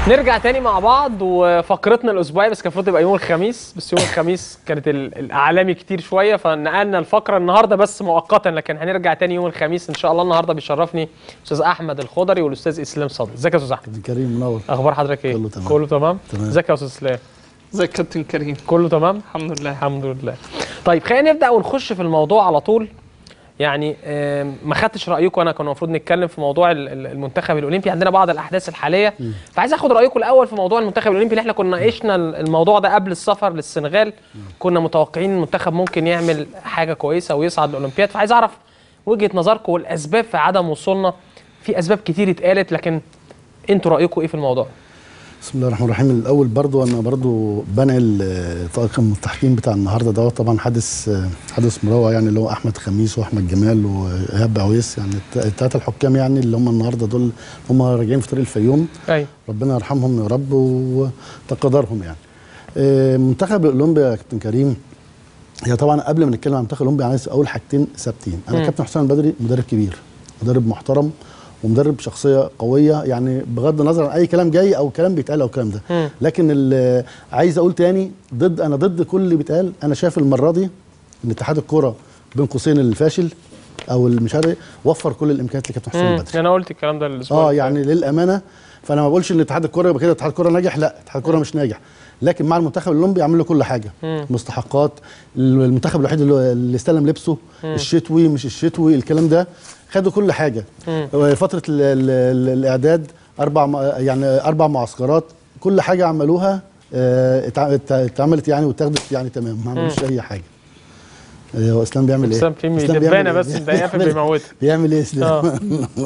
نرجع تاني مع بعض وفقرتنا الاسبوعيه بس كان المفروض تبقى يوم الخميس بس يوم الخميس كانت ال- الاعلامي كتير شويه فنقلنا الفقره النهارده بس مؤقتا لكن هنرجع تاني يوم الخميس ان شاء الله النهارده بيشرفني استاذ احمد الخضري والاستاذ اسلام صدقي ازيك يا استاذ احمد كابتن كريم منور اخبار حضرتك ايه كله تمام. كله تمام تمام. ازيك يا استاذ اسلام ازيك يا كابتن كريم كله تمام الحمد لله الحمد لله طيب خلينا نبدا ونخش في الموضوع على طول يعني آم، ما خدتش رايكم انا كنا المفروض نتكلم في موضوع ال- ال- المنتخب الاولمبي عندنا بعض الاحداث الحاليه فعايز اخد رايكم الاول في موضوع المنتخب الاولمبي اللي احنا كنا ناقشنا ال- الموضوع ده قبل السفر للسنغال كنا متوقعين المنتخب ممكن يعمل حاجه كويسه ويصعد الاولمبياد فعايز اعرف وجهه نظركم والاسباب في عدم وصولنا في اسباب كتير اتقالت لكن انتوا رايكم ايه في الموضوع بسم الله الرحمن الرحيم الاول برضو انا برضو بنقل آه، طاقم التحكيم بتاع النهارده دوت طبعا حادث آه، حادث مروع يعني اللي هو احمد خميس واحمد جمال وايهاب عويس يعني الت- التلاته الحكام يعني اللي هم النهارده دول هم راجعين في طريق الفيوم ايوه ربنا يرحمهم يا رب وتقدرهم يعني آه، منتخب الاولمبي يا كابتن كريم هي طبعا قبل ما نتكلم عن المنتخب الاولمبي عايز اول حاجتين ثابتين انا مم. كابتن حسام البدري مدرب كبير مدرب محترم ومدرب شخصيه قويه يعني بغض النظر عن اي كلام جاي او كلام بيتقال او الكلام ده مم. لكن ال- عايز اقول تاني ضد انا ضد كل اللي بيتقال انا شايف المره دي ان اتحاد الكوره بين قوسين الفاشل او اللي مش عارف إيه، وفر كل الامكانيات لكابتن حسام مم. البدري انا قلت الكلام ده الاسبوع اه اللي يعني للامانه فانا ما بقولش ان اتحاد الكوره يبقى كده اتحاد الكوره ناجح لا اتحاد الكوره مش ناجح لكن مع المنتخب الاولمبي عمل له كل حاجه مم. مستحقات المنتخب الوحيد اللي اللي استلم لبسه الشتوي مش الشتوي الكلام ده خدوا كل حاجه مم. فتره ال ال ال الاعداد اربع م- يعني اربع معسكرات كل حاجه عملوها آه، اتع- ات- اتعملت يعني واتاخدت يعني تمام ما عملوش اي حاجه آه، هو اسلام بيعمل ايه؟ اسلام في إسلام دبانه بيعمل إيه؟ بس ده قافل بيعمل- بيموتها بيعمل ايه اسلام؟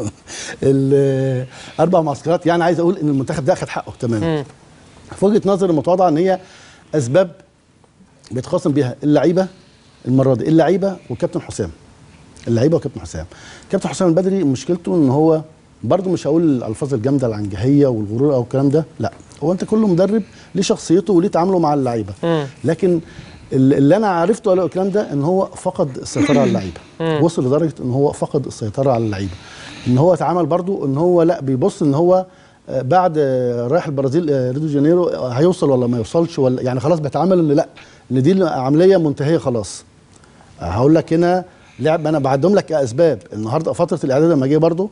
ال- اربع معسكرات يعني عايز اقول ان المنتخب ده اخد حقه تمام مم. في وجهه نظري المتواضعه ان هي اسباب بيتخاصم بيها اللعيبه المره دي اللعيبه والكابتن حسام اللعيبه وكابتن حسام كابتن حسام البدري مشكلته ان هو برضه مش هقول الالفاظ الجامده العنجهيه والغرور او الكلام ده لا هو انت كل مدرب ليه شخصيته وليه تعامله مع اللعيبه مم. لكن ال- اللي انا عرفته على الكلام ده ان هو فقد السيطره على اللعيبه وصل لدرجه ان هو فقد السيطره على اللعيبه ان هو اتعامل برضو ان هو لا بيبص ان هو آه، بعد آه، رايح البرازيل آه، ريو دي جانيرو آه، هيوصل ولا ما يوصلش ولا يعني خلاص بيتعامل ان لا ان دي عمليه منتهيه خلاص آه، هقول لك هنا لعب انا بعدهم لك اسباب النهارده فتره الاعداد لما جه برضه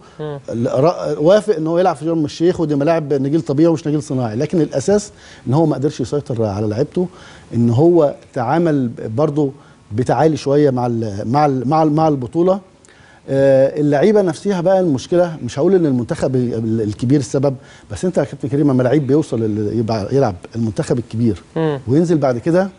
وافق ان هو يلعب في شرم الشيخ ودي ملاعب نجيل طبيعي ومش نجيل صناعي لكن الاساس ان هو ما قدرش يسيطر على لعيبته ان هو تعامل برضه بتعالي شويه مع ال مع ال مع, ال مع البطوله آه، اللعيبه نفسها بقى المشكله مش هقول ان المنتخب ال- الكبير السبب بس انت يا كابتن كريم لما لعيب بيوصل ال- يبقى يلعب المنتخب الكبير مم. وينزل بعد كده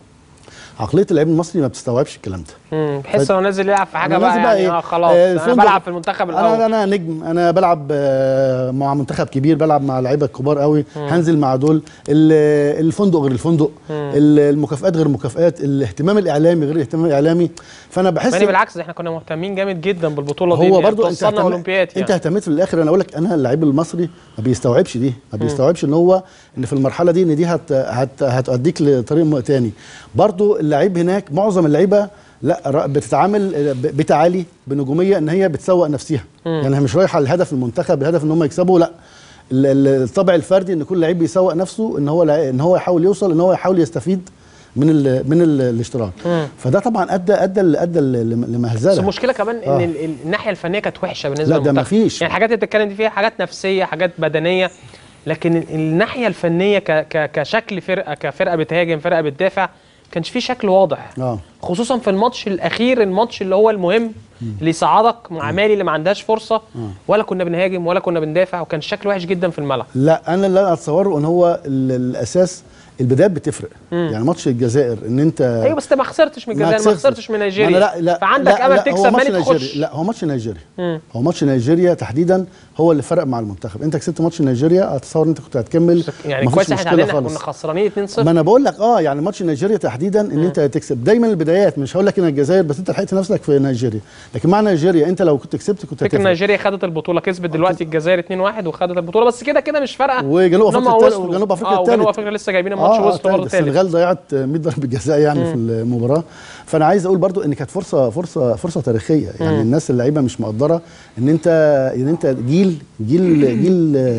عقليه اللعيب المصري ما بتستوعبش الكلام ده امم بحس انه نازل يلعب في حاجه أنا بقى نازل يعني إيه؟ اه خلاص آه، انا الفندق- بلعب في المنتخب الاول انا انا نجم انا بلعب آه، مع منتخب كبير بلعب مع لعيبه كبار قوي هنزل مع دول ال- الفندق غير الفندق ال- المكافآت غير المكافآت الاهتمام الاعلامي غير الاهتمام الاعلامي فانا بحس يعني بالعكس احنا كنا مهتمين جامد جدا بالبطوله دي هو يعني برضو انت توصلنا اهتم- اولمبياد يعني انت اهتميت في الاخر انا اقول لك انا اللعيب المصري ما بيستوعبش دي ما بيستوعبش ان هو ان في المرحله دي ان دي هت هت هتوديك لطريق م- تاني برضو اللعيب هناك معظم اللعيبه لا ر- بتتعامل ب- بتعالي بنجوميه ان هي بتسوق نفسها يعني هي مش رايحه للهدف المنتخب الهدف ان هم يكسبوا لا ال- ال- الطبع الفردي ان كل لعيب بيسوق نفسه ان هو لع- ان هو يحاول يوصل ان هو يحاول يستفيد من ال من ال الاشتراك فده طبعا ادى ادى ادى ل- لمهزله بس المشكله كمان ان آه. ال- ال- الناحيه الفنيه كانت وحشه بالنسبه لا، ده للمنتخب مفيش. يعني الحاجات اللي بتتكلم دي فيها حاجات نفسيه حاجات بدنيه لكن ال- الناحيه الفنيه ك ك كشكل فرقه كفرقه بتهاجم فرقه بتدافع كانش في شكل واضح اه خصوصا في الماتش الاخير الماتش اللي هو المهم اللي يصعدك مع مالي اللي ما عندهاش فرصه ولا كنا بنهاجم ولا كنا بندافع وكان الشكل وحش جدا في الملعب لا انا اللي أنا اتصوره ان هو ال- الاساس البدايات بتفرق يعني ماتش الجزائر ان انت ايوه بس انت ما خسرتش من الجزائر ما خسرتش من نيجيريا أنا لا لا فعندك لا امل لا تكسب هو ماتش مالي نيجيريا تخش لا هو ماتش نيجيريا مم. هو ماتش نيجيريا تحديدا هو اللي فرق مع المنتخب انت كسبت ماتش نيجيريا اتصور ان انت كنت هتكمل يعني مفيش كويس احنا مشكلة تعادلنا احنا خالص. كنا خسرانين 2-0 ما انا بقول لك اه يعني ماتش نيجيريا تحديدا ان انت تكسب دايما البدايات مش هقول لك ان الجزائر بس انت لحقت نفسك في نيجيريا لكن مع نيجيريا انت لو كنت كسبت كنت فكر هتفرق نيجيريا خدت البطوله كسبت دلوقتي الجزائر 2-1 وخدت البطوله بس كده كده مش فارقه وجنوب إن هم افريقيا التالت وصلوا. وجنوب افريقيا اه التالت وجنوب افريقيا لسه جايبين الماتش اه وصلوا برضه تالت. تالت السنغال ضيعت 100 ضربه جزاء يعني في المباراه فانا عايز اقول برضو ان كانت فرصه فرصه فرصه تاريخيه يعني الناس اللعيبه مش مقدره ان انت ان انت جيل جيل جيل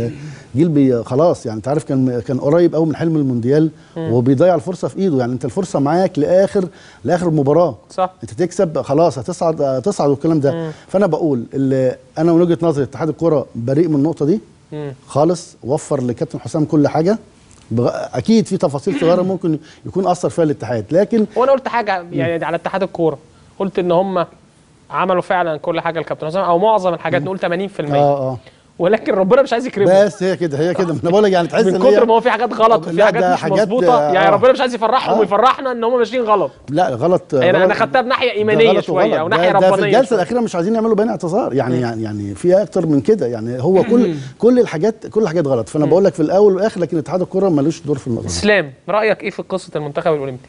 جيل بي خلاص يعني انت عارف كان كان قريب قوي من حلم المونديال وبيضيع الفرصه في ايده يعني انت الفرصه معاك لاخر لاخر مباراه صح انت تكسب خلاص هتصعد هتصعد والكلام ده فانا بقول اللي انا من وجهه نظري اتحاد الكوره بريء من النقطه دي مم. خالص وفر لكابتن حسام كل حاجه بغ... اكيد في تفاصيل صغيره ممكن يكون اثر فيها الاتحاد لكن هو انا قلت حاجه يعني على اتحاد الكوره قلت ان هم عملوا فعلا كل حاجه لكابتن حسام او معظم الحاجات نقول 80% اه اه ولكن ربنا مش عايز يكرمه بس هي كده هي كده انا بقول لك يعني تحس من ان هي كتر ما هو في حاجات غلط وفي لا، حاجات ده مش حاجات، مظبوطه آه، يعني آه. ربنا مش عايز يفرحهم آه. ويفرحنا ان هم ماشيين غلط لا غلط يعني انا غلط. خدتها بناحيه ده ايمانيه غلط شويه وغلط. او ده- ناحيه ده في ربانيه الجلسه شوية. الاخيره مش عايزين يعملوا بين اعتذار يعني يعني يعني في اكتر من كده يعني هو كل كل الحاجات كل الحاجات غلط فانا بقول لك في الاول والاخر لكن اتحاد الكوره ملوش دور في النقطه دي اسلام رايك ايه في قصه المنتخب الاولمبي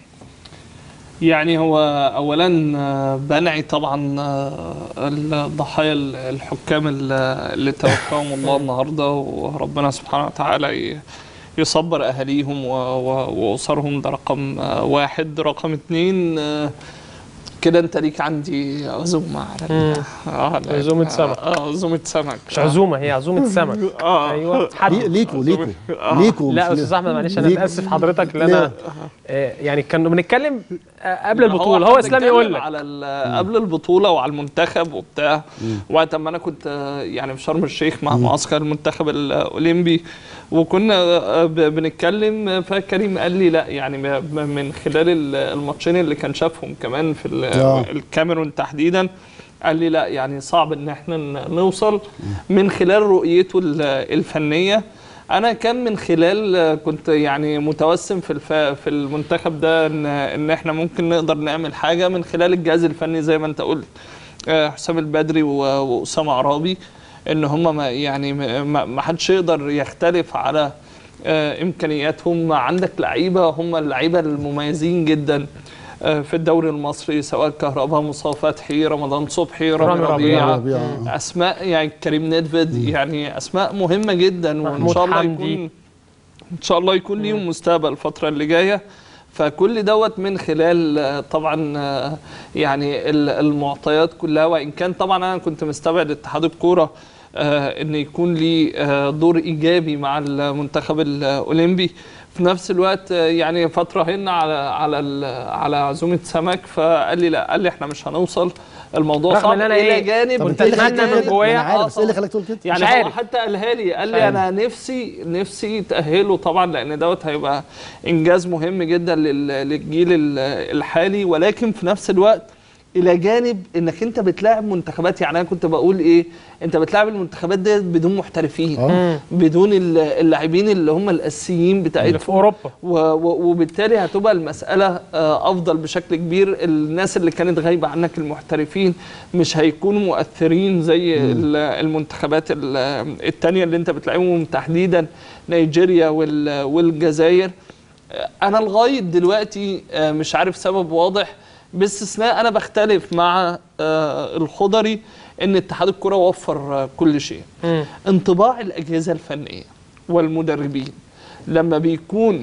يعني هو اولا آه، بنعي طبعا آه، الضحايا ال- الحكام ال- اللي توفاهم الله النهارده وربنا سبحانه وتعالى ي- يصبر اهاليهم و- و- واسرهم ده رقم آه، واحد رقم اتنين آه، كده انت ليك عندي عزومه على ال- آه، على- عزومة سمك. اه عزومه سمك مش عزومه هي عزومه سمك اه ايوه لي- حد ليكوا ليكوا آه. ليكوا لا مش استاذ احمد معلش انا ليكوا. اسف حضرتك لان ليه؟ انا آه، يعني كانوا بنتكلم آه، قبل ما البطوله هو هو إحنا اسلام بنتكلم يقول لك على ال- قبل البطوله وعلى المنتخب وبتاع وقت ما انا كنت آه، يعني في شرم الشيخ مع معسكر المنتخب الاولمبي وكنا آه، ب- بنتكلم آه، فكريم قال لي لا يعني م- من خلال ال- الماتشين اللي كان شافهم كمان في ال- آه. الكاميرون تحديدا قال لي لا يعني صعب ان احنا ن- نوصل من خلال رؤيته ال- الفنيه انا كان من خلال آه، كنت يعني متوسم في الف... في المنتخب ده ان ان احنا ممكن نقدر نعمل حاجه من خلال الجهاز الفني زي ما انت قلت آه، حسام البدري و- واسامه عرابي ان هم ما يعني ما- ما ما حدش يقدر يختلف على آه، امكانياتهم عندك لعيبه هم اللعيبه المميزين جدا آه، في الدوري المصري سواء كهرباء مصطفى فتحي رمضان صبحي رامي رامي ربيعة. ربيعه ربيعة. اسماء يعني كريم نيدفيد يعني اسماء مهمه جدا وان محمود شاء الله حمدي. يكون ان شاء الله يكون ليهم مستقبل الفتره اللي جايه فكل دوت من خلال آه، طبعا آه، يعني ال- المعطيات كلها وان كان طبعا انا كنت مستبعد اتحاد الكوره آه، ان يكون لي آه، دور ايجابي مع المنتخب الاولمبي في نفس الوقت آه، يعني فتره هنا على على ال- على عزومه سمك فقال لي لا قال لي احنا مش هنوصل الموضوع رغم صعب إن أنا الى إيه؟ جانب طب كنت انت اللي أتمنى خلاك من تقول- جوايا- أنا عارف آه، بس ايه اللي خلاك تقول كده يعني مش هو عارف. حتى قالها لي قال مش لي عارف. انا نفسي نفسي تاهله طبعا لان دوت هيبقى انجاز مهم جدا لل- للجيل ال- الحالي ولكن في نفس الوقت الى جانب انك انت بتلاعب منتخبات يعني انا كنت بقول ايه انت بتلاعب المنتخبات ديت بدون محترفين اه بدون ال- اللاعبين اللي هم الاساسيين اللي بتاعتهم في اوروبا و- و- وبالتالي هتبقى المسألة آه، أفضل بشكل كبير الناس اللي كانت غايبة عنك المحترفين مش هيكونوا مؤثرين زي ال- المنتخبات ال- التانية اللي انت بتلاقيهم تحديدا نيجيريا وال- والجزائر آه، أنا لغاية دلوقتي آه، مش عارف سبب واضح باستثناء أنا بختلف مع آه، الخضري إن اتحاد الكرة وفر آه، كل شيء مم. انطباع الأجهزة الفنية والمدربين لما بيكون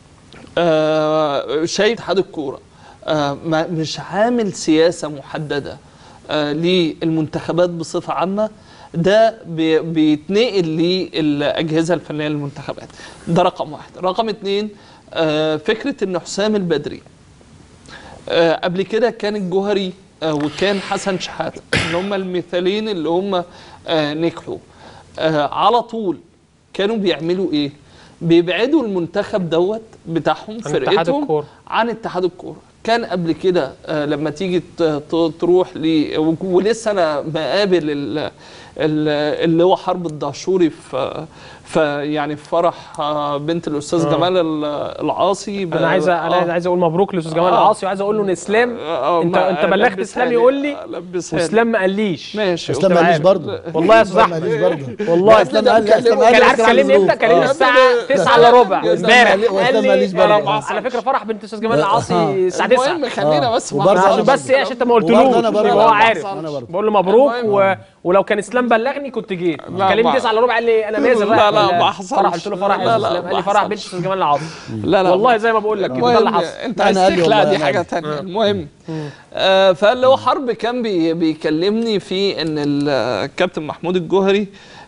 آه، شايف اتحاد الكوره آه، ما- مش عامل سياسه محدده آه، للمنتخبات بصفه عامه ده بي- بيتنقل للاجهزه الفنيه للمنتخبات ده رقم واحد رقم اتنين آه، فكره ان حسام البدري آه، قبل كده كان الجوهري آه، وكان حسن شحاته اللي هم المثالين اللي هم آه، نجحوا آه، على طول كانوا بيعملوا ايه بيبعدوا المنتخب دوت بتاعهم عن اتحاد فرقتهم الكورة. عن اتحاد الكوره كان قبل كده آه، لما تيجي ت- ت- تروح ل ولسه انا مقابل ال- ال- اللي هو حرب الدهشوري في في يعني في فرح آه، بنت الاستاذ آه. جمال ال- العاصي انا عايز انا آه. عايز اقول مبروك لاستاذ جمال آه. العاصي وعايز اقول له ان اسلام آه، انت ما- انت بلغت لبسها اسلام لي. يقول لي آه، لبسها لي. واسلام ما قاليش ماشي اسلام أوكي. ما قاليش عارف. برضه والله يا استاذ اسلام ما احمد قاليش برضه والله اسلام قال لي اسلام كان كان عارف قال لي كلمني امتى كلمني آه. الساعه 9 الا ربع يا أستاذ امبارح مالي- وأستاذ قال ماليش لي برضه. على- على فكره فرح بنت استاذ جمال العاصي الساعه 9 المهم خلينا آه. بس وبرضه مع- أنا عشان بس ايه عشان انت ما قلتلوش وبرضه أنا برضه- يبقى هو أنا عارف برضه- أنا برضه. بقول له مبروك المهم. و... ولو كان اسلام بلغني كنت جيت لا، كلمني ما- 9 الا ربع قال لي انا نازل لا، رايح لا، ال- ما حصلش. فرح قلت له فرح يا لا، استاذ لا، اسلام قال ما لي فرح حصلش. بنت استاذ جمال العاصي لا لا والله زي ما بقول لك كده ده اللي المهم حصل انت أنا عايز قال لي تخلع والله دي أنا حاجه قال. تانية المهم آه فاللي هو حرب كان بي بيكلمني في ان ال- الكابتن محمود الجوهري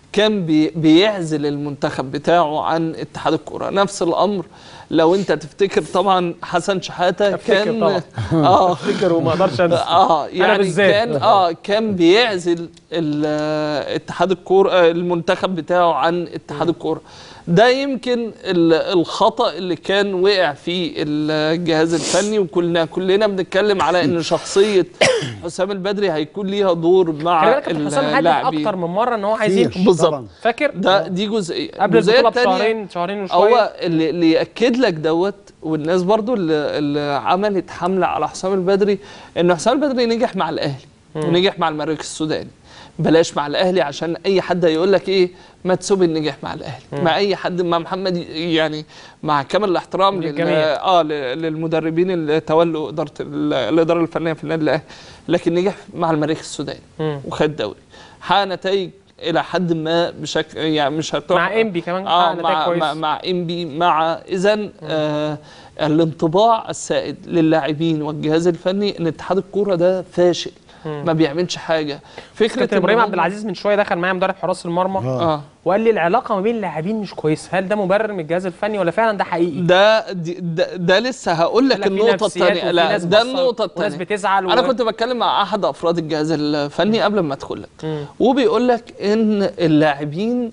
كان بي بيعزل المنتخب بتاعه عن اتحاد الكوره نفس الامر لو انت تفتكر طبعا حسن شحاته أفتكر كان طبعا. اه افتكر وما اقدرش انسى اه يعني بالذات. كان اه كان بيعزل ال- آه، اتحاد الكوره آه، المنتخب بتاعه عن اتحاد الكوره ده يمكن ال- الخطا اللي كان وقع فيه الجهاز الفني وكلنا كلنا بنتكلم على ان شخصيه حسام البدري هيكون ليها دور مع خلي بالك كابتن حسام حدد اللاعبين اكتر من مره ان هو عايز كتير. يمشي بالظبط. طبعاً. فاكر ده دي جزئيه قبل الجزئية البطوله التانية بشهرين شهرين وشويه هو اللي, اللي ياكد لك دوت والناس برضو اللي, اللي عملت حمله على حسام البدري ان حسام البدري نجح مع الاهلي ونجح مع المريخ السوداني بلاش مع الاهلي عشان اي حد هيقول لك ايه ما تسوبي نجح مع الاهلي مع اي حد مع محمد يعني مع كامل الاحترام لل- للجميع. اه ل- للمدربين اللي تولوا اداره ال- الاداره الفنيه في النادي الاهلي لكن نجح مع المريخ السوداني مم. وخد دوري حقق نتائج الى حد ما بشكل يعني مش هتروح مع انبي كمان اه حقق نتائج مع كويس مع, مع انبي مع اذا آه الانطباع السائد للاعبين والجهاز الفني ان اتحاد الكوره ده فاشل ما بيعملش حاجه فكره كابتن إن ابراهيم هم- عبد العزيز من شويه دخل معايا مدرب حراس المرمى اه وقال لي العلاقه ما بين اللاعبين مش كويسه هل ده مبرر من الجهاز الفني ولا فعلا ده حقيقي ده دي- ده, ده لسه هقول قال لك لك في النقطه نفسيات الثانيه وفي لا ناس ده بتصل النقطه وناس الثانيه بتزعل انا و- كنت بتكلم مع احد افراد الجهاز الفني قبل ما ادخل لك مم. وبيقول لك ان اللاعبين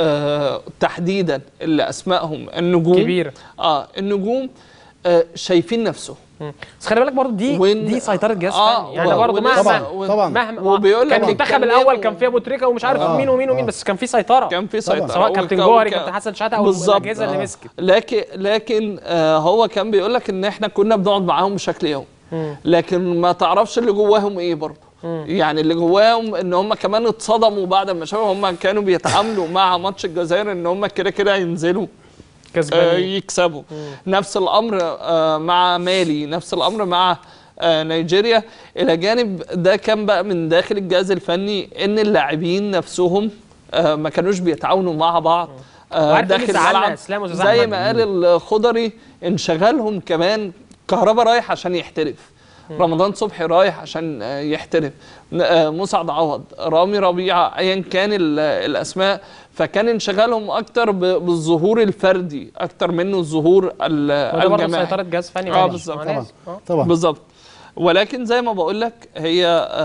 آه تحديدا اللي اسمائهم النجوم كبير اه النجوم آه شايفين نفسهم مم. بس خلي بالك برضه دي وإن- دي سيطره جهاز آه، فني يعني و- برضه ولسه- مهما و- طبعا مهما وبيقول كان لك المنتخب بيتكلموا- الاول كان فيه ابو تريكه ومش عارف آه. مين ومين ومين بس كان فيه سيطره كان في طبعاً. سيطره سواء كابتن وك- جوهري وك- كابتن حسن شحاته او بالظبط. الاجهزه اللي آه. مسكت لكن لكن آه هو كان بيقول لك ان احنا كنا بنقعد معاهم بشكل يومي مم. لكن ما تعرفش اللي جواهم ايه برضه يعني اللي جواهم ان هم كمان اتصدموا بعد ما شافوا هم كانوا بيتعاملوا مع ماتش الجزائر ان هم كده كده هينزلوا آه كسبانين يكسبوا نفس الامر آه مع مالي نفس الامر مع آه نيجيريا الى جانب ده كان بقى من داخل الجهاز الفني ان اللاعبين نفسهم آه ما كانوش بيتعاونوا مع بعض آه وعارف إيه اللي داخل زعلنا يا الملعب إسلام وأستاذ زي أحمد؟ ما قال الخضري انشغالهم كمان كهربا رايح عشان يحترف رمضان صبحي رايح عشان آه، يحترف ن- آه، مسعد عوض رامي ربيعه ايا كان ال- الاسماء فكان انشغالهم اكتر ب- بالظهور الفردي اكتر منه الظهور ال- وده برضه الجماعي سيطره جهاز فني آه، معلش. بالظبط. ما طبعا لازم. آه. طبعا بالظبط ولكن زي ما بقول لك هي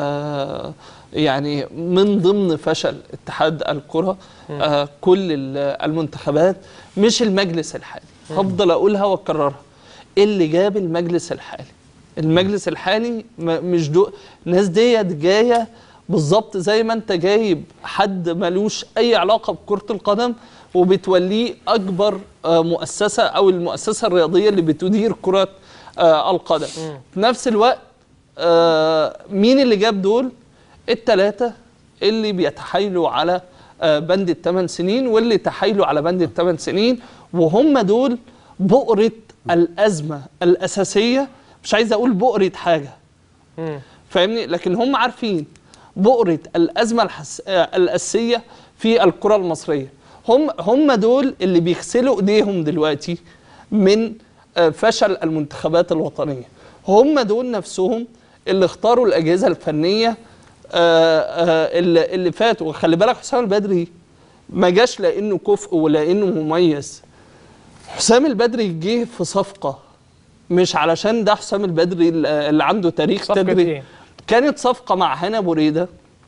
آه يعني من ضمن فشل اتحاد الكره آه كل ال- المنتخبات مش المجلس الحالي هفضل اقولها واكررها إيه اللي جاب المجلس الحالي المجلس الحالي م- مش دو الناس ديت جايه بالظبط زي ما انت جايب حد ملوش اي علاقه بكره القدم وبتوليه اكبر آه، مؤسسه او المؤسسه الرياضيه اللي بتدير كره آه، القدم في نفس الوقت آه، مين اللي جاب دول الثلاثه اللي بيتحايلوا على آه، بند الثمان سنين واللي تحايلوا على بند الثمان سنين وهم دول بؤره الازمه الاساسيه مش عايز اقول بؤره حاجه مم. فاهمني لكن هم عارفين بؤرة الأزمة الحس... آه، الأساسية في الكرة المصرية هم هم دول اللي بيغسلوا ايديهم دلوقتي من آه، فشل المنتخبات الوطنية هم دول نفسهم اللي اختاروا الأجهزة الفنية آه، آه، اللي اللي فاتوا وخلي بالك حسام البدري ما جاش لأنه كفء ولأنه مميز حسام البدري جه في صفقة مش علشان ده حسام البدري اللي عنده تاريخ صفقة تدريب إيه؟ كانت صفقة مع هنا بوريدة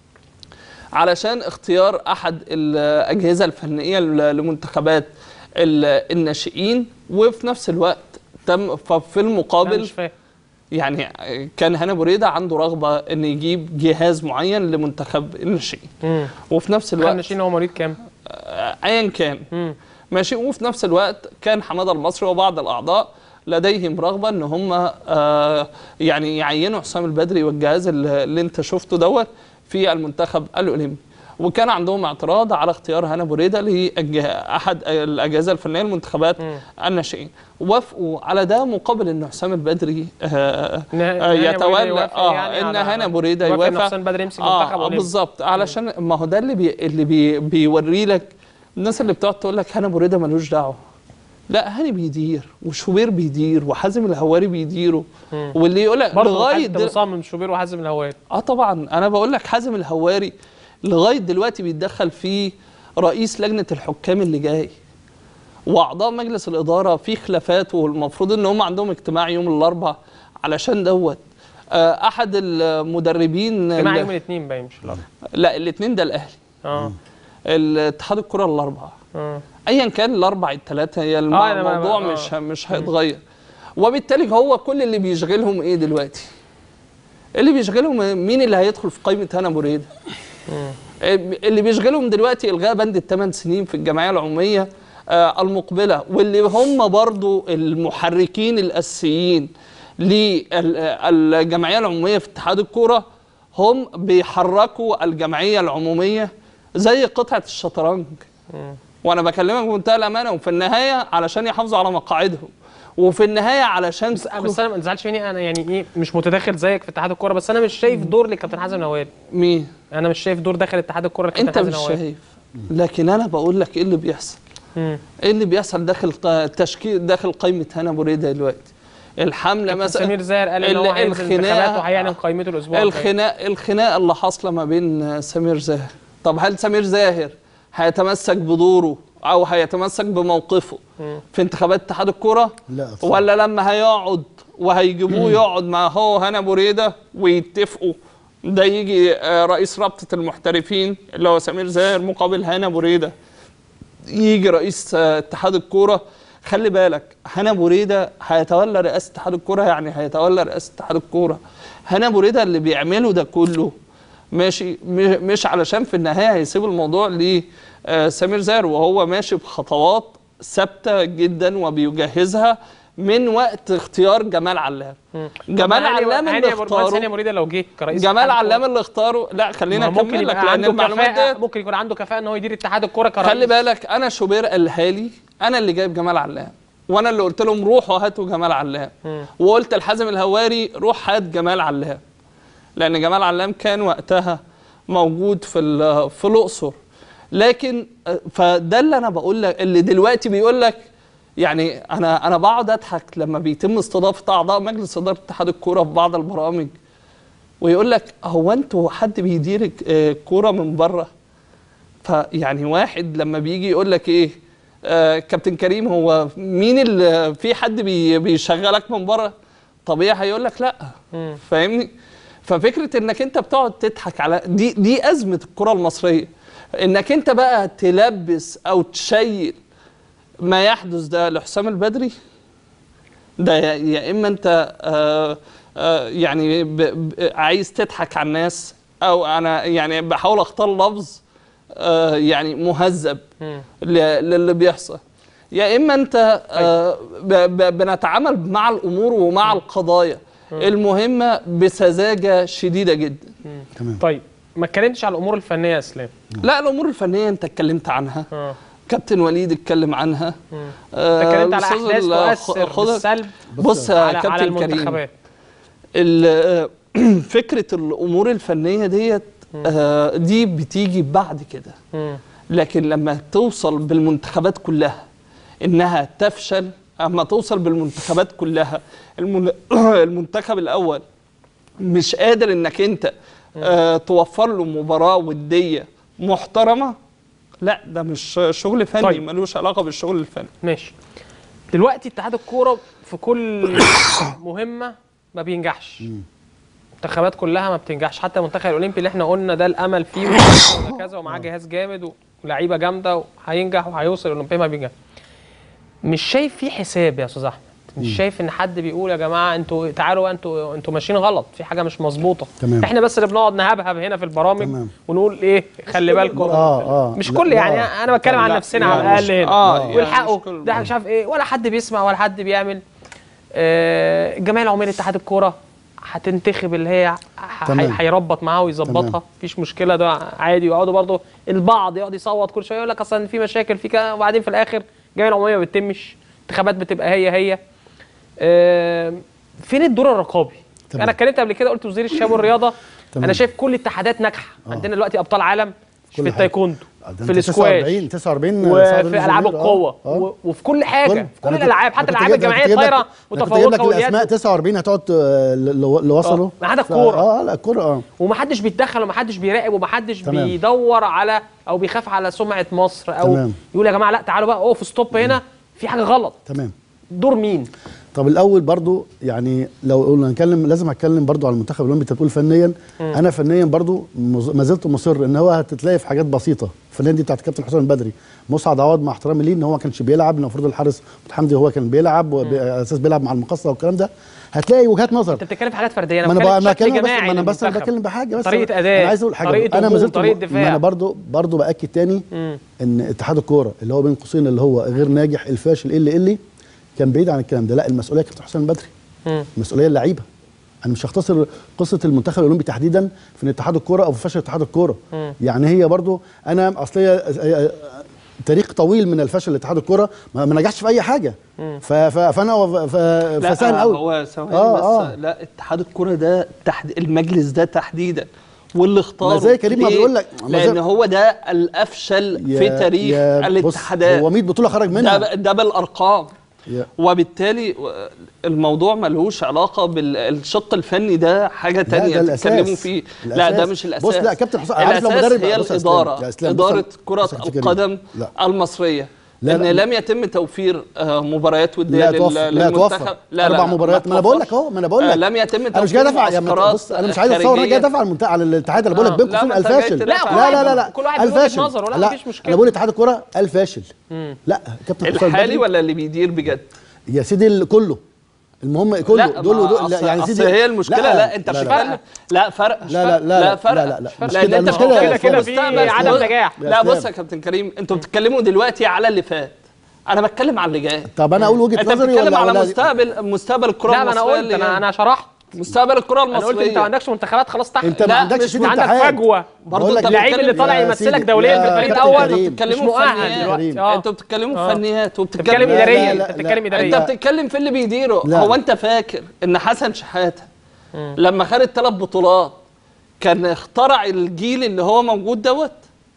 علشان اختيار أحد الأجهزة الفنية لمنتخبات ال- الناشئين وفي نفس الوقت تم ففي أنا المقابل مش فاهم يعني كان هنا بوريدة عنده رغبة إن يجيب جهاز معين لمنتخب الناشئين مم. وفي نفس خلينا الوقت نشيل هو مواليد كام آه، ايا كان مم. ماشي وفي نفس الوقت كان حماده المصري وبعض الاعضاء لديهم رغبه ان هم آه يعني يعينوا حسام البدري والجهاز اللي اللي انت شفته دوت في المنتخب الاولمبي وكان عندهم اعتراض على اختيار هنا بوريده لاحد الاجهزه الفنيه للمنتخبات مم. الناشئين وافقوا على ده مقابل ان حسام البدري آه إن- إن آه هاني يتولى بوريدة يوافق اه يعني ان على- هنا بوريده يوافق إن يوافق حسام بدري يمسك آه منتخب آه أولمبي. بالظبط علشان ما هو ده اللي بي اللي بي بيوري لك الناس اللي بتقعد تقول لك هنا بوريده ملوش دعوه لا هاني بيدير وشوبير بيدير وحازم الهواري بيديره مم. واللي يقول لك برضه لغايه حتى دل... مصمم شوبير وحازم الهواري اه طبعا انا بقول لك حازم الهواري لغايه دلوقتي بيتدخل في رئيس لجنه الحكام اللي جاي واعضاء مجلس الاداره في خلافات والمفروض ان هم عندهم اجتماع يوم الاربعاء علشان دوت آه، احد المدربين اجتماع اللي- يوم الاثنين باين مش الاربعاء لا الاثنين ده الاهلي اه الاتحاد الكره الاربعه اه ايا كان الاربع الثلاثه هي الم- آه، أنا ما- الموضوع آه. مش مش هيتغير وبالتالي هو كل اللي بيشغلهم ايه دلوقتي اللي بيشغلهم مين اللي هيدخل في قائمه هنا بريده اللي بيشغلهم دلوقتي الغاء بند الثمان سنين في الجمعيه العموميه آه، المقبله واللي هم برضو المحركين الاساسيين للجمعيه العموميه في اتحاد الكوره هم بيحركوا الجمعيه العموميه زي قطعه الشطرنج وانا بكلمك بمنتهى الامانه وفي النهايه علشان يحافظوا على مقاعدهم وفي النهايه علشان بس بس انا ما تزعلش مني انا يعني ايه مش متداخل زيك في اتحاد الكوره بس انا مش شايف دور لكابتن حازم نوال مين انا مش شايف دور داخل اتحاد الكوره لكابتن انت حازم مش نوال شايف لكن انا بقول لك ايه اللي بيحصل مم. ايه اللي بيحصل داخل ق- تشكيل داخل قائمه هنا بريده دلوقتي الحمله كابتن مثلا سمير زاهر قال ان ال- هو هينزل الخناقة- انتخابات وهيعلن قائمته الاسبوع الجاي الخناق الخناقه اللي حاصله ما بين سمير زاهر طب هل سمير زاهر هيتمسك بدوره او هيتمسك بموقفه في انتخابات اتحاد الكوره لا طبعا. ولا لما هيقعد وهيجيبوه يقعد مع هو هنا بريده ويتفقوا ده يجي آه، رئيس رابطه المحترفين اللي هو سمير زاهر مقابل هنا بريده يجي رئيس آه، اتحاد الكوره خلي بالك هنا بريده هيتولى رئاسه اتحاد الكوره يعني هيتولى رئاسه اتحاد الكوره هنا بريده اللي بيعمله ده كله ماشي م- مش علشان في النهايه هيسيب الموضوع لسمير زاهر وهو ماشي بخطوات ثابته جدا وبيجهزها من وقت اختيار جمال علام جمال علام اللي هاني اختاره مريده لو جه كرئيس جمال اتحاد علام الكورة، اللي اختاره لا خلينا ما هو ممكن اكمل لك يبقى لان عنده المعلومات كفاءه ديت ممكن يكون عنده كفاءه ان هو يدير اتحاد الكوره كرئيس خلي بالك انا شوبير قالها لي انا اللي جايب جمال علام وانا اللي قلت لهم روحوا هاتوا جمال علام وقلت لحازم الهواري روح هات جمال علام لان جمال علام كان وقتها موجود في ال- في الاقصر لكن آه، فده اللي انا بقول لك اللي دلوقتي بيقول لك يعني انا انا بقعد اضحك لما بيتم استضافه اعضاء مجلس اداره اتحاد الكوره في بعض البرامج ويقول لك هو انتوا حد بيدير الك- آه، الكوره من بره فيعني واحد لما بيجي يقول لك ايه آه كابتن كريم هو مين اللي في حد بي بيشغلك من بره طبيعي هيقول لك لا فاهمني ففكره انك انت بتقعد تضحك على دي دي ازمه الكره المصريه انك انت بقى تلبس او تشيل ما يحدث ده لحسام البدري ده يا- يا اما انت آه آه يعني ب ب عايز تضحك على الناس او انا يعني بحاول اختار لفظ آه يعني مهذب ل- للي بيحصل يا اما انت آه ب ب بنتعامل مع الامور ومع القضايا المهمه بسذاجه شديده جدا تمام طيب ما اتكلمتش على الامور الفنيه يا اسلام لا الامور الفنيه انت اتكلمت عنها اه كابتن وليد اتكلم عنها آه اتكلمت على الأستاذ احداث ال- تؤثر خضر- بالسلب بص يا على على كابتن كريم المنتخبات ال- فكره الامور الفنيه ديت آه، دي بتيجي بعد كده مم. لكن لما توصل بالمنتخبات كلها انها تفشل اما توصل بالمنتخبات كلها المن- المنتخب الاول مش قادر انك انت آه، توفر له مباراه وديه محترمه لا ده مش شغل فني طيب. ملوش علاقه بالشغل الفني ماشي دلوقتي اتحاد الكوره في كل مهمه ما بينجحش المنتخبات كلها ما بتنجحش حتى المنتخب الاولمبي اللي احنا قلنا ده الامل فيه وكذا وكذا ومعاه جهاز جامد ولاعيبه جامده وهينجح وهيوصل الاولمبيه ما بينجح مش شايف في حساب يا استاذ احمد مش شايف ان حد بيقول يا جماعه انتوا تعالوا بقى انتوا انتوا ماشيين غلط في حاجه مش مظبوطه تمام. احنا بس اللي بنقعد نهبهب هنا في البرامج تمام. ونقول ايه خلي بالكم اه اه مش لا، كل لا. يعني انا بتكلم عن لا، نفسنا يعني على مش- الاقل هنا آه، يعني والحقوا مش كل- ده مش عارف ايه ولا حد بيسمع ولا حد بيعمل آه، الجمعيه العموميه لاتحاد الكوره هتنتخب اللي هي ح- تمام. هي- هيربط معاها ويظبطها تمام. مفيش مشكله ده عادي ويقعدوا برضه البعض يقعد يصوت كل شويه يقول لك اصلا في مشاكل في كده وبعدين في الاخر الجمعيه العموميه ما بتتمش انتخابات بتبقى هي هي آه، فين الدور الرقابي؟ تمام. انا اتكلمت قبل كده قلت وزير الشباب والرياضه تمام. انا شايف كل الاتحادات ناجحه عندنا دلوقتي ابطال عالم في كل حاجة. التايكوندو ده في أنت الاسكواش 49 49 وفي صعب العاب الجمهور. القوه آه. آه. و- وفي كل حاجه كل- في كل أنا كنت- الالعاب أنا حتى كنت الالعاب جايب- أنا الجماعيه كنت جايب لك- الطايره أنا كنت جايب لك متفوقه الاسماء واليد 49 هتقعد آه، اللي اللي وصلوا آه، ما عدا ف- الكورة. اه لا الكوره اه ومحدش بيتدخل ومحدش بيراقب ومحدش تمام. بيدور على او بيخاف على سمعه مصر او تمام. يقول يا جماعه لا تعالوا بقى اقفوا ستوب هنا في حاجه غلط تمام دور مين؟ طب الاول برضو يعني لو قلنا نتكلم لازم اتكلم برضو على المنتخب الاولمبي انت بتقول فنيا انا فنيا برضو مز- ما زلت مصر ان هو هتتلاقي في حاجات بسيطه الفنيه دي بتاعت كابتن حسام البدري مسعد عوض مع احترامي ليه ان هو ما كانش بيلعب المفروض الحارس حمدي هو كان بيلعب وعلى اساس بيلعب مع المقصه والكلام ده هتلاقي وجهات نظر انت بتتكلم في حاجات فرديه انا ما انا بتكلم بقى ما بشكل بكلم بس جماعي ما انا بس انا للمنتخب. بتكلم بحاجه بس طريقه اداء انا عايز اقول حاجه طريقه انا ما هجوم، زلت طريقه ما دفاع انا برضو برضو باكد تاني ان اتحاد الكوره اللي هو بين قوسين اللي هو غير ناجح الفاشل اللي اللي كان بعيد عن الكلام ده لا المسؤوليه كابتن حسام البدري مم. المسؤوليه اللعيبه انا مش هختصر قصه المنتخب الاولمبي تحديدا في إن اتحاد الكوره او في فشل اتحاد الكوره يعني هي برضو انا اصل هي هي- تاريخ طويل من الفشل لاتحاد الكوره ما ما نجحش في اي حاجه ف- ف- فانا و- ف- لا فسهل قوي هو ثواني آه، بس آه. لا اتحاد الكوره ده تحد المجلس ده تحديدا واللي اختاره ما زي كريم ما ليه؟ بيقول لك- ما لان زي- هو ده الافشل في يا- تاريخ يا بص، الاتحادات هو 100 بطوله خرج ده منها ب- ده بالارقام يا- وبالتالي الموضوع ملهوش علاقه بالشق الفني ده حاجه ده تانية الأساس. تتكلموا فيه لا الأساس. ده مش الاساس بص، لا، كابتن حسام، عارف لو الاساس مدرب- هي بص يا إسلام، الاداره يا إسلام، بص- اداره كره بص يا كريم. القدم لا. المصريه لا، ان لا. لم يتم توفير آه، مباريات وديه لا لل- توفر لا للمنتخب توفر لا اربع لا مباريات ما انا بقول لك اهو ما انا بقول آه، لك لم يتم انا مش جاي توفير ادافع يا معسكرات بص انا مش عايز اتصور انا جاي خارجية. ادافع عن المنتخب على الاتحاد انا بقول لك آه، بين لا، قوسين ما أنت جاي الفاشل تدافع لا، عن- لا لا لا كل واحد بيقول الفاشل وجهة نظره، لا، مفيش مشكلة. انا بقول اتحاد الكوره الفاشل لا كابتن حسام الحالي البدري ولا اللي بيدير بجد يا سيدي ال- كله المهم كله لا دول ما ودول لا أصل- يعني أصل سيدي هي المشكله لا, انت لا مش لا فرق لا فرق مش لا لا فرق. لا لا فرق لا لا لا مش لان كده انت المشكله كده يا كده أسلام. في عدم بص- نجاح. يا لا أسلام. بص يا كابتن كريم انتوا بتتكلموا دلوقتي على اللي فات انا بتكلم على اللي جاي طب انا اقول وجهه انت نظري بتتكلم ولا على ولا- مستقبل مستقبل الكره لا ما انا المصريه قلت اللي انا جاي. انا شرحت مستقبل الكره انا قلت انت ما المصريه عندكش منتخبات خلاص تحت انت ما لا، عندكش مش سيد عندك اتحاد. فجوه برضه بقول لك انت اللعيب بتتكلم- اللي طالع يا يمثلك سيدي، دوليا يا في الفريق كابتن الاول كريم. مش بتتكلموا مؤهل فنيات. دلوقتي اه انتوا بتتكلموا آه. فنيات بتتكلم وبتتكلم لا، اداريا لا، انت بتتكلم لا. اداريا انت بتتكلم في اللي بيديره لا. هو انت فاكر ان حسن شحاته لما خد الثلاث بطولات كان اخترع الجيل اللي هو موجود دوت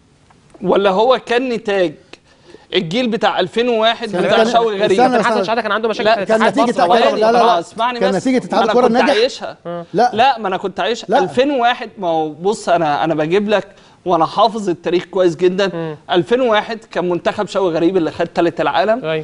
ولا هو كان نتاج الجيل بتاع 2001 كان- بتاع كان- شوقي غريب استنى، حسن شحاته كان عنده مشاكل لا، في كان الاتحاد نتيجة مصر ثواني، أولا. لا، لا، لا. اسمعني كان بس نتيجة اتحاد أنا الكرة كنت نجح. عايشها لا. لا ما انا كنت عايش لا. 2001 ما هو بص انا انا بجيب لك وانا حافظ التاريخ كويس جدا 2001 كان منتخب شوقي غريب اللي خد ثالث العالم أيوة.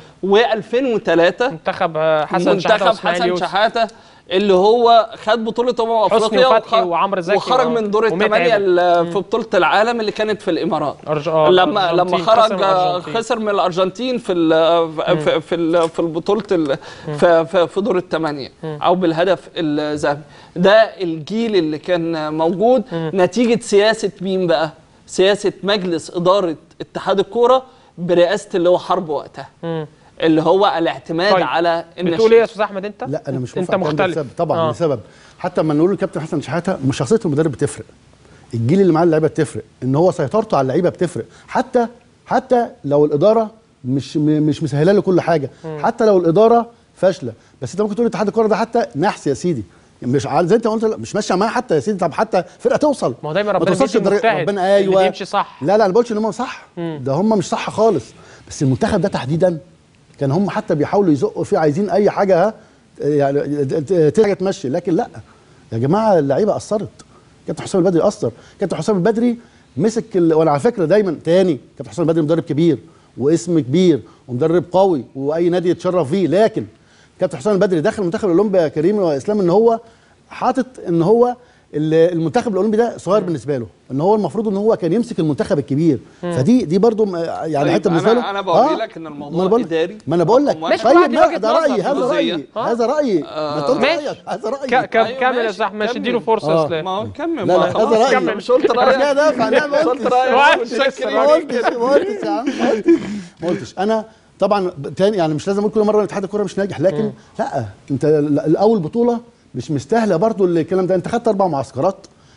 و2003 منتخب آه، حسن شحاته منتخب واسماعيل حسن يوسف. شحاته اللي هو خد بطولة أمم حسني أفريقيا وفتحي وخ- وعمرو زكي وخرج و- من دور ومتعب. الثمانية ال- في بطولة العالم اللي كانت في الإمارات أرج- آه، لما لما الأرجنتين، خرج خسر من الأرجنتين. خسر من الأرجنتين في ال في في ال- في البطولة ال- في في- في دور الثمانية أو بالهدف الذهبي ده الجيل اللي كان موجود نتيجة سياسة مين بقى؟ سياسة مجلس إدارة اتحاد الكورة برئاسة اللي هو حرب وقتها مم. اللي هو الاعتماد طيب. على بتقول ايه يا استاذ احمد انت؟ لا انا مش انت موافق على الكلام ده مختلف لسبب. طبعا آه. آه. لسبب حتى لما نقول للكابتن حسن شحاته مش شخصيه المدرب بتفرق الجيل اللي معاه اللعيبه بتفرق ان هو سيطرته على اللعيبه بتفرق حتى حتى لو الاداره مش م- مش مسهله له كل حاجه حتى لو الاداره فاشله بس انت ممكن تقول اتحاد الكوره ده حتى نحس يا سيدي مش عارف زي انت قلت لا، مش ماشيه معاه حتى يا سيدي طب حتى فرقه توصل ما هو دايما ما ربنا توصلش بيدي لدرجة- المجتهد ربنا اللي ايوه بيمشي صح. لا لا انا بقولش ان هم صح ده هم مش صح خالص بس المنتخب ده تحديدا كان هم حتى بيحاولوا يزقوا فيه عايزين اي حاجه ها يعني ت- ت- حاجه تمشي لكن لا يا جماعه اللعيبه اثرت كابتن حسام البدري اثر كابتن حسام البدري مسك ال... وانا على فكره دايما تاني كابتن حسام البدري مدرب كبير واسم كبير ومدرب قوي واي نادي يتشرف فيه لكن كابتن حسام البدري داخل المنتخب الاولمبي يا كريم واسلام ان هو حاطط ان هو ال- المنتخب الاولمبي ده صغير بالنسبه له ان هو المفروض ان هو كان يمسك المنتخب الكبير فدي دي برضو م- يعني طيب، حته بالنسبه أنا- له أنا بقول لك إن الموضوع ما أنا بقول- إداري. ما انا بقول لك ماشي، كل واحد طيب ليه ما وجهة ده نظر رايي هذا جزئية. رايي آه. هذا رايي ما تقولش ماشي. رايك هذا رايي ك- ك- أيوة، كمل يا ماشي، استاذ احمد ماشي كمل. اديله فرصه آه. يا اسلام ما هو كمل لا ما لا خلاص هذا رايي كمل مش قلت انا مش رايك جاي ادافع لا ما مش قلتش قلت رايك واحد مش شكر شاكر ما عليك. قلتش ما قلتش يا عم ما قلتش ما قلتش انا طبعا ب- تاني يعني مش لازم اقول كل مره ان اتحاد الكوره مش ناجح لكن لا انت ال- الاول بطوله مش مستاهله برضو الكلام ده انت خدت اربع معسكرات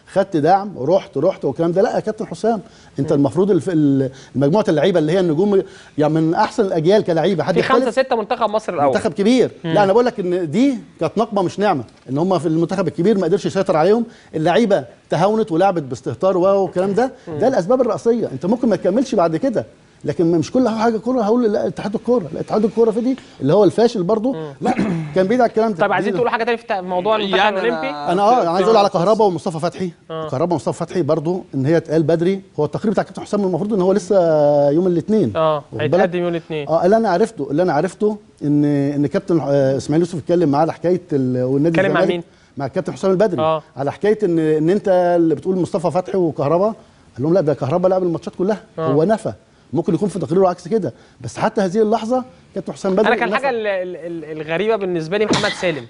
خدت دعم رحت رحت والكلام ده لا يا كابتن حسام انت المفروض الف- ال- مجموعه اللعيبه اللي هي النجوم يعني من احسن الاجيال كلعيبه حد في خمسه يختلف؟ سته منتخب مصر الاول منتخب كبير لا انا بقول لك ان دي كانت نقمه مش نعمه ان هم في المنتخب الكبير ما قدرش يسيطر عليهم اللعيبه تهاونت ولعبت باستهتار و- والكلام ده ده الاسباب الرئيسيه انت ممكن ما تكملش بعد كده لكن مش كل حاجه كوره هقول لا اتحاد الكوره لا اتحاد الكوره في دي اللي هو الفاشل برضه لا كان بعيد عن الكلام ده طب عايزين بعيد. تقولوا حاجه تاني في تا- موضوع المنتخب يعني أنا- الاولمبي انا اه انا عايز اقول على كهربا ومصطفى فتحي كهربا ومصطفى فتحي برضو ان هي اتقال بدري هو التقرير بتاع كابتن حسام المفروض ان هو لسه يوم الاثنين اه هيتقدم يوم الاثنين اه اللي انا عرفته اللي انا عرفته ان ان كابتن آه، اسماعيل يوسف اتكلم معاه على حكايه ال- والنادي اتكلم مع الزمالك مين؟ مع الكابتن حسام البدري آه. على حكايه ان ان انت اللي بتقول مصطفى فتحي وكهربا قال لهم لا ده كهربا لعب الماتشات كلها آه. هو نفى ممكن يكون في تقريره عكس كده بس حتى هذه اللحظه كابتن حسام بدري انا كان نفى. الحاجه ال- ال- ال- الغريبه بالنسبه لي محمد سالم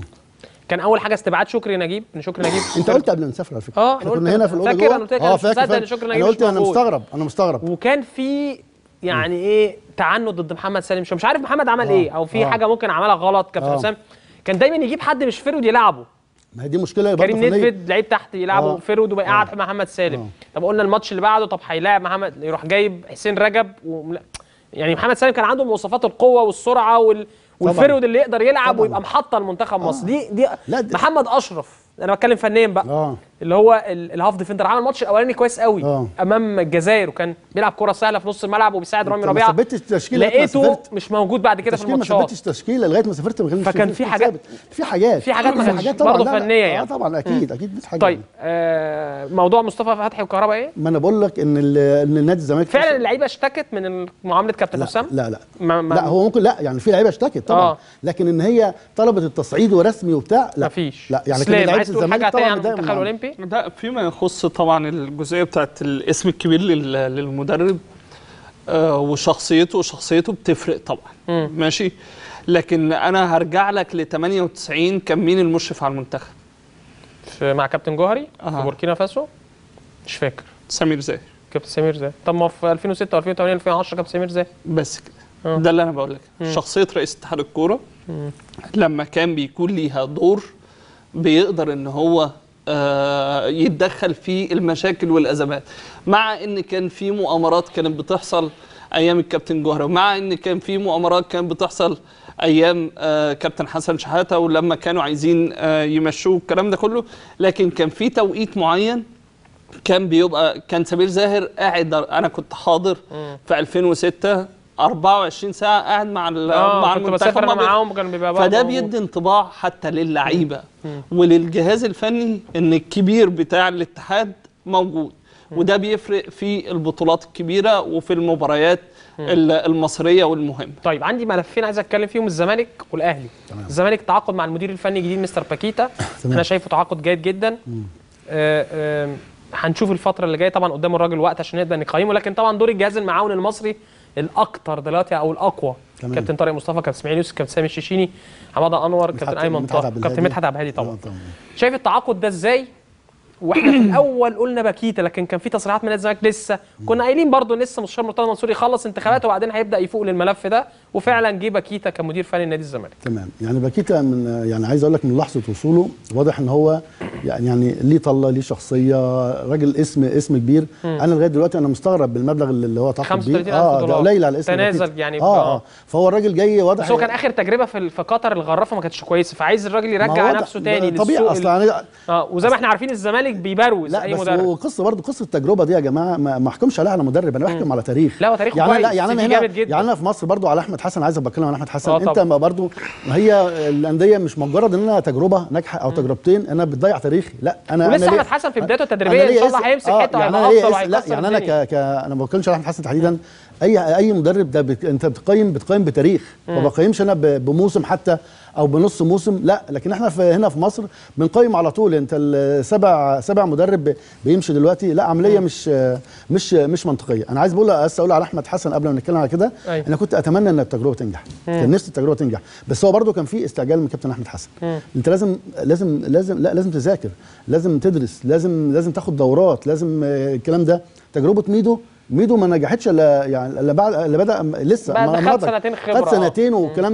كان اول حاجه استبعاد شكري نجيب ان شكري نجيب انت قلت قبل ما نسافر على فكره آه، احنا أنا كنا قلت- هنا في الاوضه فاكر جوه. أنا قلت لك اه أنا مش فاكر مصدق إن فاكر. شكري نجيب انا مش قلت انا موجود. مستغرب انا مستغرب وكان في يعني ايه تعنت ضد محمد سالم شو مش عارف محمد عمل آه. ايه او في آه. حاجه ممكن عملها غلط كابتن آه. حسام كان دايما يجيب حد مش فرود يلعبه ما هي دي مشكله برضه كريم فنية. نيدفيد لعيب تحت يلعبه آه. فرود ويقعد آه. محمد سالم آه. طب قلنا الماتش اللي بعده طب هيلاعب محمد يروح جايب حسين رجب وملا... يعني محمد سالم كان عنده مواصفات القوه والسرعه وال... والفرود اللي يقدر يلعب طبعاً. ويبقى محطه لمنتخب مصر دي دي لا، دي- محمد اشرف انا بتكلم فنيا بقى اه اللي هو ال- الهاف ديفندر عمل الماتش الاولاني كويس قوي آه. امام الجزائر وكان بيلعب كره سهله في نص الملعب وبيساعد رامي أنت ما ربيعه ثبتش تشكيلة لغاية ما لقيته سافرت. مش موجود بعد كده في التشكيل ما الماتشات ثبتش تشكيله لغايه ما سافرت ما كانش فكان في- في في حاجات- ثابت. في حاجات في حاجات ما كانتش برضه لا، لا. فنية يعني. اه طبعا اكيد اكيد في حاجات طيب آه موضوع مصطفى فتحي وكهرباء ايه ما انا بقول لك ان ال- ان النادي الزمالك فعلا اللعيبه اشتكت من معامله كابتن لا حسام لا لا ما ما لا هو ممكن لا يعني في لعيبه اشتكت طبعا آه. لكن ان هي طلبت التصعيد ورسمي وبتاع لا مفيش لا يعني كده اسلام لعيبه عايز تقول حاجه الزمالك تانية عن طبعا المنتخب متضايقة الاولمبي ده فيما يخص طبعا الجزئيه بتاعت الاسم الكبير لل- للمدرب آه، وشخصيته وشخصيته بتفرق طبعا ماشي لكن انا هرجع لك ل 98 كان مين المشرف على المنتخب في مع كابتن جوهري في أها. بوركينا فاسو مش فاكر سمير زاهر كابتن سمير زاهر طب ما في 2006 و2008 2010 كابتن سمير زاهر بس كده آه. ده اللي انا بقول لك شخصيه رئيس اتحاد الكوره لما كان بيكون ليها دور بيقدر ان هو آه، يتدخل في المشاكل والازمات مع ان كان في مؤامرات كانت بتحصل ايام الكابتن جوهري ومع ان كان في مؤامرات كانت بتحصل ايام آه، كابتن حسن شحاته ولما كانوا عايزين آه، يمشوه الكلام ده كله لكن كان في توقيت معين كان بيبقى كان سمير زاهر قاعد انا كنت حاضر في 2006 24 ساعه قاعد مع ال- اه مع كنت المنتخب بسافر انا ما بي- معاهم كان بيبقى برضه فده موجود. بيدي انطباع حتى للعيبه وللجهاز الفني ان الكبير بتاع الاتحاد موجود وده بيفرق في البطولات الكبيره وفي المباريات ال- المصريه والمهمه طيب عندي ملفين عايز اتكلم فيهم الزمالك والاهلي الزمالك تعاقد مع المدير الفني الجديد مستر باكيتا تمام. انا شايفه تعاقد جيد جدا آه، آه، هنشوف الفتره اللي جايه طبعا قدام الراجل وقت عشان نقدر نقيمه لكن طبعا دور الجهاز المعاون المصري الاكثر دلوقتي او الاقوى تمام. كابتن طارق مصطفى كابتن اسماعيل يوسف كابتن سامي الشيشيني حماده انور مدحت- كابتن ايمن مدحت طاهر عبد كابتن الهادي. مدحت عبد الهادي طبعا آه، طبعا شايف التعاقد ده ازاي واحنا في الاول قلنا باكيتا لكن كان في تصريحات من نادي الزمالك لسه كنا قايلين برضو ان لسه مستشار مرتضى منصور يخلص انتخابات وبعدين هيبدا يفوق للملف ده وفعلا جه باكيتا كمدير فني لنادي الزمالك تمام يعني باكيتا من يعني عايز اقول لك من لحظه وصوله واضح ان هو يعني يعني ليه طله ليه شخصيه راجل اسم اسم كبير انا لغايه دلوقتي انا مستغرب بالمبلغ اللي هو تعاقد بيه 35,000 اه ده دولار. قليل على اسم تنازل باكيتا. يعني اه آه. اه فهو الراجل جاي واضح بس هو كان اخر تجربه في في قطر الغرافه ما كانتش كويسه فعايز الراجل ما يرجع هو ده- نفسه تاني ده طبيعي للسوق اصلا ال- يعني اه وزي ما احنا عارفين الزمالك بيبروز لا اي بس مدرب هو قصه برضه قصه التجربه دي يا جماعه ما ما احكمش عليها على مدرب انا بحكم على تاريخ لا، هو تاريخه يعني أنا- لا كويس، يعني انا CV هنا جامد جدا. يعني انا في مصر برضه على احمد حسن عايز بتكلم عن احمد حسن آه، انت طبعا. ما برضه ما هي الانديه مش مجرد ان انا تجربه ناجحه او تجربتين انا بتضيع تاريخي لا انا ولسه أنا ليه- احمد حسن في بدايته أنا التدريبيه ان ليا شاء الله اسم- هيمسك آه، حته يعني وهيبقى أنا ليا افضل اسم- لا وهيكسر يعني انا الدنيا. ك... ك انا ما بتكلمش على احمد حسن تحديدا اي اي مدرب ده بت... انت بتقيم بتقيم بتاريخ ما بقيمش انا ب... بموسم حتى او بنص موسم لا لكن احنا في هنا في مصر بنقيم على طول انت السبع سبع مدرب ب- بيمشي دلوقتي لا عمليه مش مش مش منطقيه انا عايز بقول بس اقول على احمد حسن قبل ما نتكلم على كده أيوة. انا كنت اتمنى ان التجربه تنجح كان نفسي التجربه تنجح بس هو برضو كان في استعجال من كابتن احمد حسن انت لازم لازم لازم لا لازم تذاكر لازم تدرس لازم لازم تاخد دورات لازم آه، الكلام ده تجربه ميدو ميدو ما نجحتش الا يعني الا بعد الا بدا لسه بعد ما- خد ما نضج. سنتين خبرة، خد آه. سنتين والكلام ده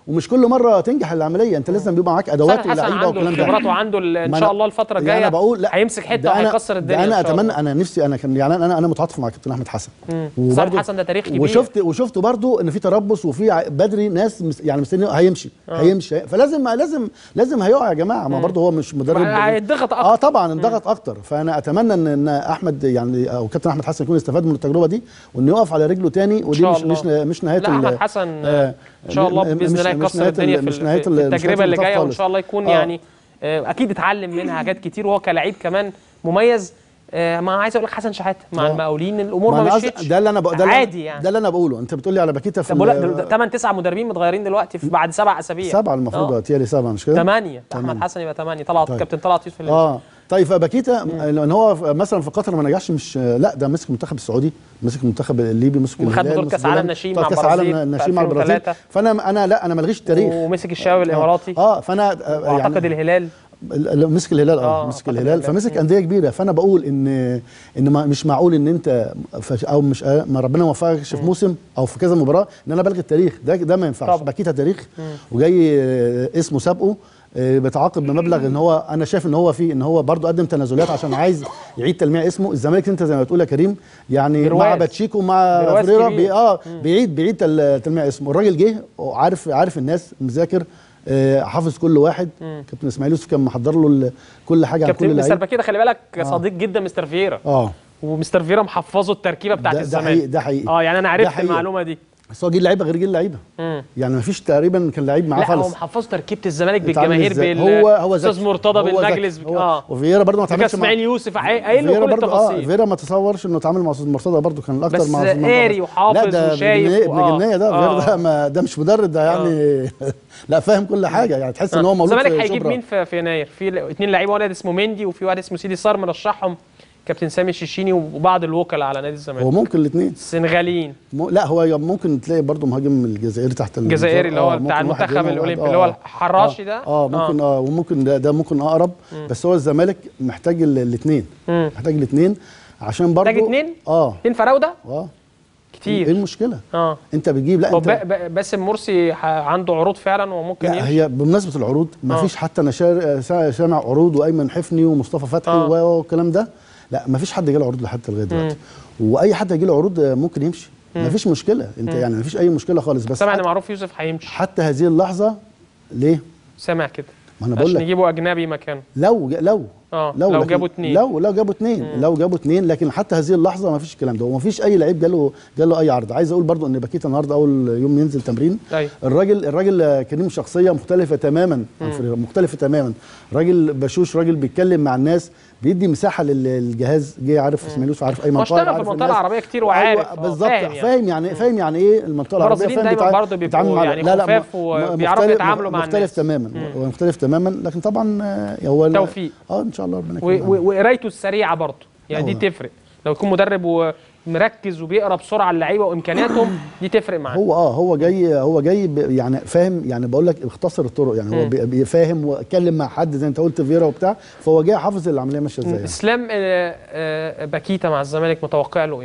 ومش كل مره تنجح العمليه انت لازم بيبقى معاك ادوات حسن حسن ولعيبه عنده والكلام ده الخبرات وعنده ال- ان ما شاء أنا- الله الفتره يعني الجايه انا بقول لا هيمسك حته ده أنا- وهيكسر الدنيا ده انا إن شاء الله. اتمنى انا نفسي انا كان يعني انا انا متعاطف مع كابتن احمد حسن مم. وبرضه- حسام حسن ده تاريخ كبير وشفت وشفت برضو ان في تربص وفي ع- بدري ناس مس يعني مستني هيمشي هيمشي فلازم لازم لازم هيقع يا جماعه ما برضو هو مش مدرب ما هيتضغط اه اكتر طبعا انضغط اكتر فانا اتمنى ان ان احمد يعني او كابتن احمد حسن يكون استفاد من التجربه دي وانه يقف على رجله تاني ودي شاء مش الله. مش مش نهايه لا ال- احمد حسن آه، ان شاء الله م- باذن مش- الله مش يكسر نهاية الدنيا ال- في, مش ال- نهاية في ال- مش نهاية التجربه اللي المطاف جايه وان خالص. شاء الله يكون آه. يعني آه، اكيد اتعلم منها حاجات كتير وهو كلاعب كمان مميز آه، ما عايز اقول لك حسن شحاته مع آه. المقاولين الامور ما ما أنا قصدي- مشيتش ده اللي انا بق- ده اللي عادي أنا- يعني ده اللي انا بقوله انت بتقول لي على باكيتا في طب بقول لك ال- ده 8 9 مدربين متغيرين دلوقتي في بعد سبع اسابيع سبعه المفروض تيالي سبعه مش كده؟ 8 احمد تمانية. حسن يبقى 8 طلعت طيب. كابتن طلعت يوسف اللي اه طيب فباكيتا لان هو ف- مثلا في قطر ما نجحش مش لا ده مسك المنتخب السعودي مسك المنتخب الليبي مسك وخد الهلال، بطولة مسك كأس عالم الهلال، ناشئين بطولة مع كأس عالم البرازيل في ناشئين مع البرازيل 2003. فانا انا لا انا ما الغيش التاريخ ومسك الشباب الاماراتي اه فانا آه، واعتقد الهلال ال- ال- مسك الهلال آه، اه مسك أعتقد الهلال الهلال. فمسك انديه كبيره فانا بقول ان ان ما مش معقول ان انت فش- او مش آه، ما ربنا ما وفقكش في موسم او في كذا مباراه ان انا بلغي التاريخ ده ده ما ينفعش طبعا. باكيتا تاريخ وجاي آه، اسمه سابقه آه، بيتعاقب بمبلغ ان هو انا شايف ان هو فيه ان هو برضو قدم تنازلات عشان عايز يعيد تلميع اسمه الزمالك انت زي ما بتقول يا كريم يعني برواز. مع باتشيكو مع برواز فريرا كبير. بي اه بيعيد بيعيد تل- تلميع اسمه الراجل جه وعارف عارف الناس مذاكر آه، حافظ كل واحد كابتن اسماعيل يوسف كان محضر له ال- كل حاجه عن كل كابتن مستر لعيب باكيتا خلي بالك صديق جدا مستر فييرا اه ومستر فييرا محفظه التركيبه بتاعت ده- ده الزمالك حقيقي- ده حقيقي. اه يعني انا ده عرفت حقيقي. المعلومه دي بس هو جيل لعيبه غير جيل لعيبه مم. يعني ما فيش تقريبا كان لعيب معاه لا هو خالص محفظه تركيبه الزمالك اتعامل بالجماهير إزاي؟ بال هو هو ذكي. استاذ مرتضى هو ذكي. بالمجلس هو اه وفييرا برضه ما فكان تعاملش مع اسماعيل يوسف عاي- قايل له فييرا كل برضه اه التفاصيل فييرا ما تصورش انه اتعامل مع استاذ مرتضى برضه كان الاكتر بس مع أستاذ مرتضى. قاري وحافظ لا ده وشايف ابن جنيه- و- ابن جنيه ده آه. فييرا ده ما ده مش مدرب ده يعني لا فاهم كل حاجه يعني تحس ان هو مولود الزمالك في هيجيب شبرا. مين في, في يناير في ل- اتنين لعيبه واحد اسمه مندي وفي واحد اسمه سيدي صار مرشحهم كابتن سامي الشيشيني وبعض الوكلاء على نادي الزمالك هو ممكن الاثنين السنغاليين م... لا هو ممكن تلاقي برضه مهاجم الجزائري تحت ال- الجزائري اللي هو آه، بتاع ممكن واحد المنتخب هنا وواحد- الأولمبي آه، اللي هو آه. الحراشي ده؟ اه ممكن اه وممكن ده, ده ممكن اقرب بس هو الزمالك محتاج الاثنين مم. محتاج الاثنين عشان برضه محتاج اتنين؟ اه اتنين فراوده اه ايه كتير المشكله اه انت بتجيب لا هو انت ب- ب- باسم مرسي ح- عنده عروض فعلا وممكن لا يمشي هي بمناسبه العروض ما آه. فيش حتى انا شار- سا- سامع عروض وايمن حفني ومصطفى فتحي آه. و- والكلام ده لا ما فيش حد جاله عروض لحد لغايه دلوقتي واي حد هيجي له عروض آه، ممكن يمشي ما فيش مشكله انت يعني ما فيش اي مشكله خالص بس سامع ان حتى, معروف يوسف هيمشي حتى هذه اللحظه ليه سامع كده ما انا بقول عشان لك يجيبوا اجنبي مكانه لو ج- لو اه لو لكن- جابوا اتنين. لو لو جابوا اتنين لو جابوا اتنين لكن حتى هذه اللحظه ما فيش الكلام ده وما فيش اي لعيب جاله جاله اي عرض عايز اقول برضو ان باكيتا النهارده اول يوم ينزل تمرين أيوة. الراجل الراجل آه، كريم شخصيه مختلفه تماما عن فريرا مختلفه تماما راجل بشوش راجل بيتكلم مع الناس بيدي مساحه لل- للجهاز جه عارف اسماعيل يوسف عارف ايمن هو طاهر اشتغل في عارف المنطقة الناس. العربية كتير وعارف، أيوة، آه، بالظبط فاهم يعني. فاهم يعني فاهم يعني ايه المنطقه العربيه البرازيليين فاهم دايما بيتع- برضه بيتعامل بيبقوا مع- يعني لا لا خفاف م- وبيعرفوا مختلف- يتعاملوا مع مختلف الناس. تماما هو مختلف تماما لكن طبعا آه، هو توفيق. اه ان شاء الله ربنا و- يكرمه. و- وقرايته السريعه برضه يعني دي هو- تفرق لو يكون مدرب ومركز وبيقرا بسرعه اللعيبه وامكانياتهم دي تفرق معاه هو اه هو جاي هو جاي ب- يعني فاهم يعني بقول لك اختصر الطرق يعني هو بي- بي- فاهم واتكلم مع حد زي انت قلت فيرا وبتاع فهو جاي حافظ العمليه ماشيه ازاي يعني. اسلام آه، آه، باكيتا مع الزمالك متوقع له ايه؟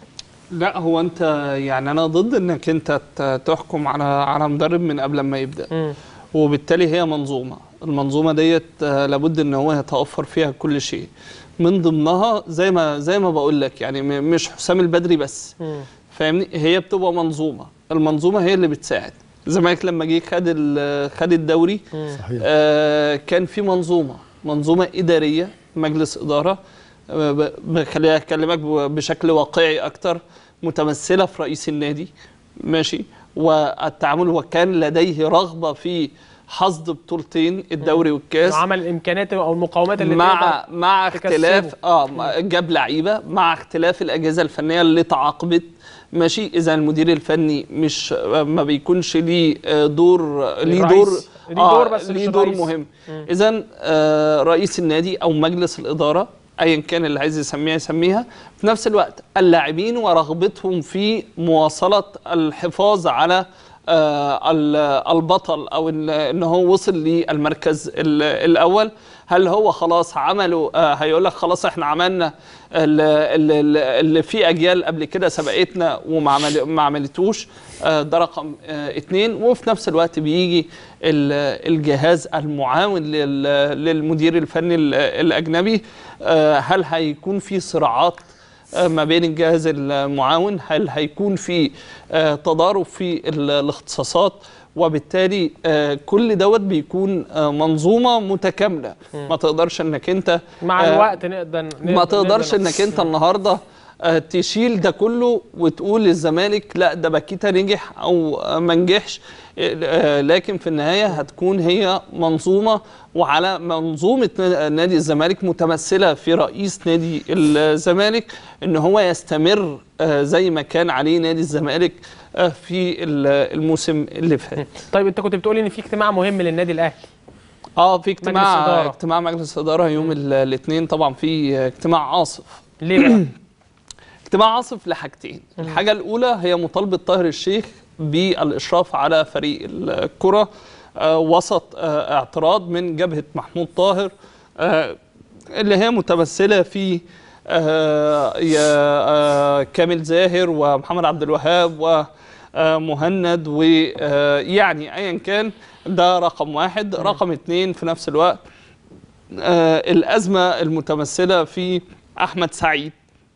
لا هو انت يعني انا ضد انك انت ت- تحكم على على مدرب من قبل ما يبدا مم. وبالتالي هي منظومه المنظومه ديت آه، لابد ان هو يتوفر فيها كل شيء من ضمنها زي ما زي ما بقول لك يعني م- مش حسام البدري بس مم. فاهمني هي بتبقى منظومه المنظومه هي اللي بتساعد الزمالك لما جه خد ال- خد الدوري صحيح آه كان في منظومه منظومه اداريه مجلس اداره آه، ب- ب- خليني اكلمك ب- بشكل واقعي اكتر متمثله في رئيس النادي ماشي والتعامل وكان لديه رغبه في حصد بطولتين الدوري والكاس عمل الامكانيات او المقاومات اللي مع تقدر مع تكسبه. اختلاف اه مع- جاب لعيبه مع اختلاف الاجهزه الفنيه اللي تعاقبت ماشي اذا المدير الفني مش ما بيكونش ليه آه، دور ليه الرئيس. دور ليه دور بس مش ليه دور الرئيس. مهم اذا آه، رئيس النادي او مجلس الاداره ايا كان اللي عايز يسميها يسميها في نفس الوقت اللاعبين ورغبتهم في مواصله الحفاظ على آه، ال- البطل او ال- ان هو وصل للمركز ال- الاول هل هو خلاص عملوا آه، هيقول لك خلاص احنا عملنا ال- ال- ال- اللي في اجيال قبل كده سبقتنا وما عمل- ما عملتوش آه، ده رقم آه، اتنين وفي نفس الوقت بيجي ال- الجهاز المعاون لل- للمدير الفني ال- الاجنبي آه، هل هيكون في صراعات آه، ما بين الجهاز المعاون هل هيكون في آه، تضارب في ال- الاختصاصات وبالتالي آه، كل دوت بيكون آه، منظومه متكامله ما تقدرش انك انت مع آه، الوقت نقدر ما نقدر- تقدرش نقدر- انك انت النهارده آه، تشيل ده كله وتقول للزمالك لا ده باكيتا نجح او آه، ما نجحش آه، لكن في النهايه هتكون هي منظومه وعلى منظومه نا- نادي الزمالك متمثله في رئيس نادي الزمالك ان هو يستمر آه، زي ما كان عليه نادي الزمالك آه، في ال- الموسم اللي فات طيب انت كنت بتقولي ان في اجتماع مهم للنادي الاهلي اه في اجتماع إدارة. اجتماع مجلس اداره يوم الاثنين طبعا في اجتماع عاصف ليه بقى؟ اجتماع عاصف لحاجتين الحاجة الأولى هي مطالبة طاهر الشيخ بالإشراف على فريق الكرة آه، وسط آه، اعتراض من جبهة محمود طاهر آه، اللي هي متمثلة في آه، يا آه، كامل زاهر ومحمد عبد الوهاب ومهند ويعني أيا كان ده رقم واحد رقم اتنين في نفس الوقت آه، الأزمة المتمثلة في أحمد سعيد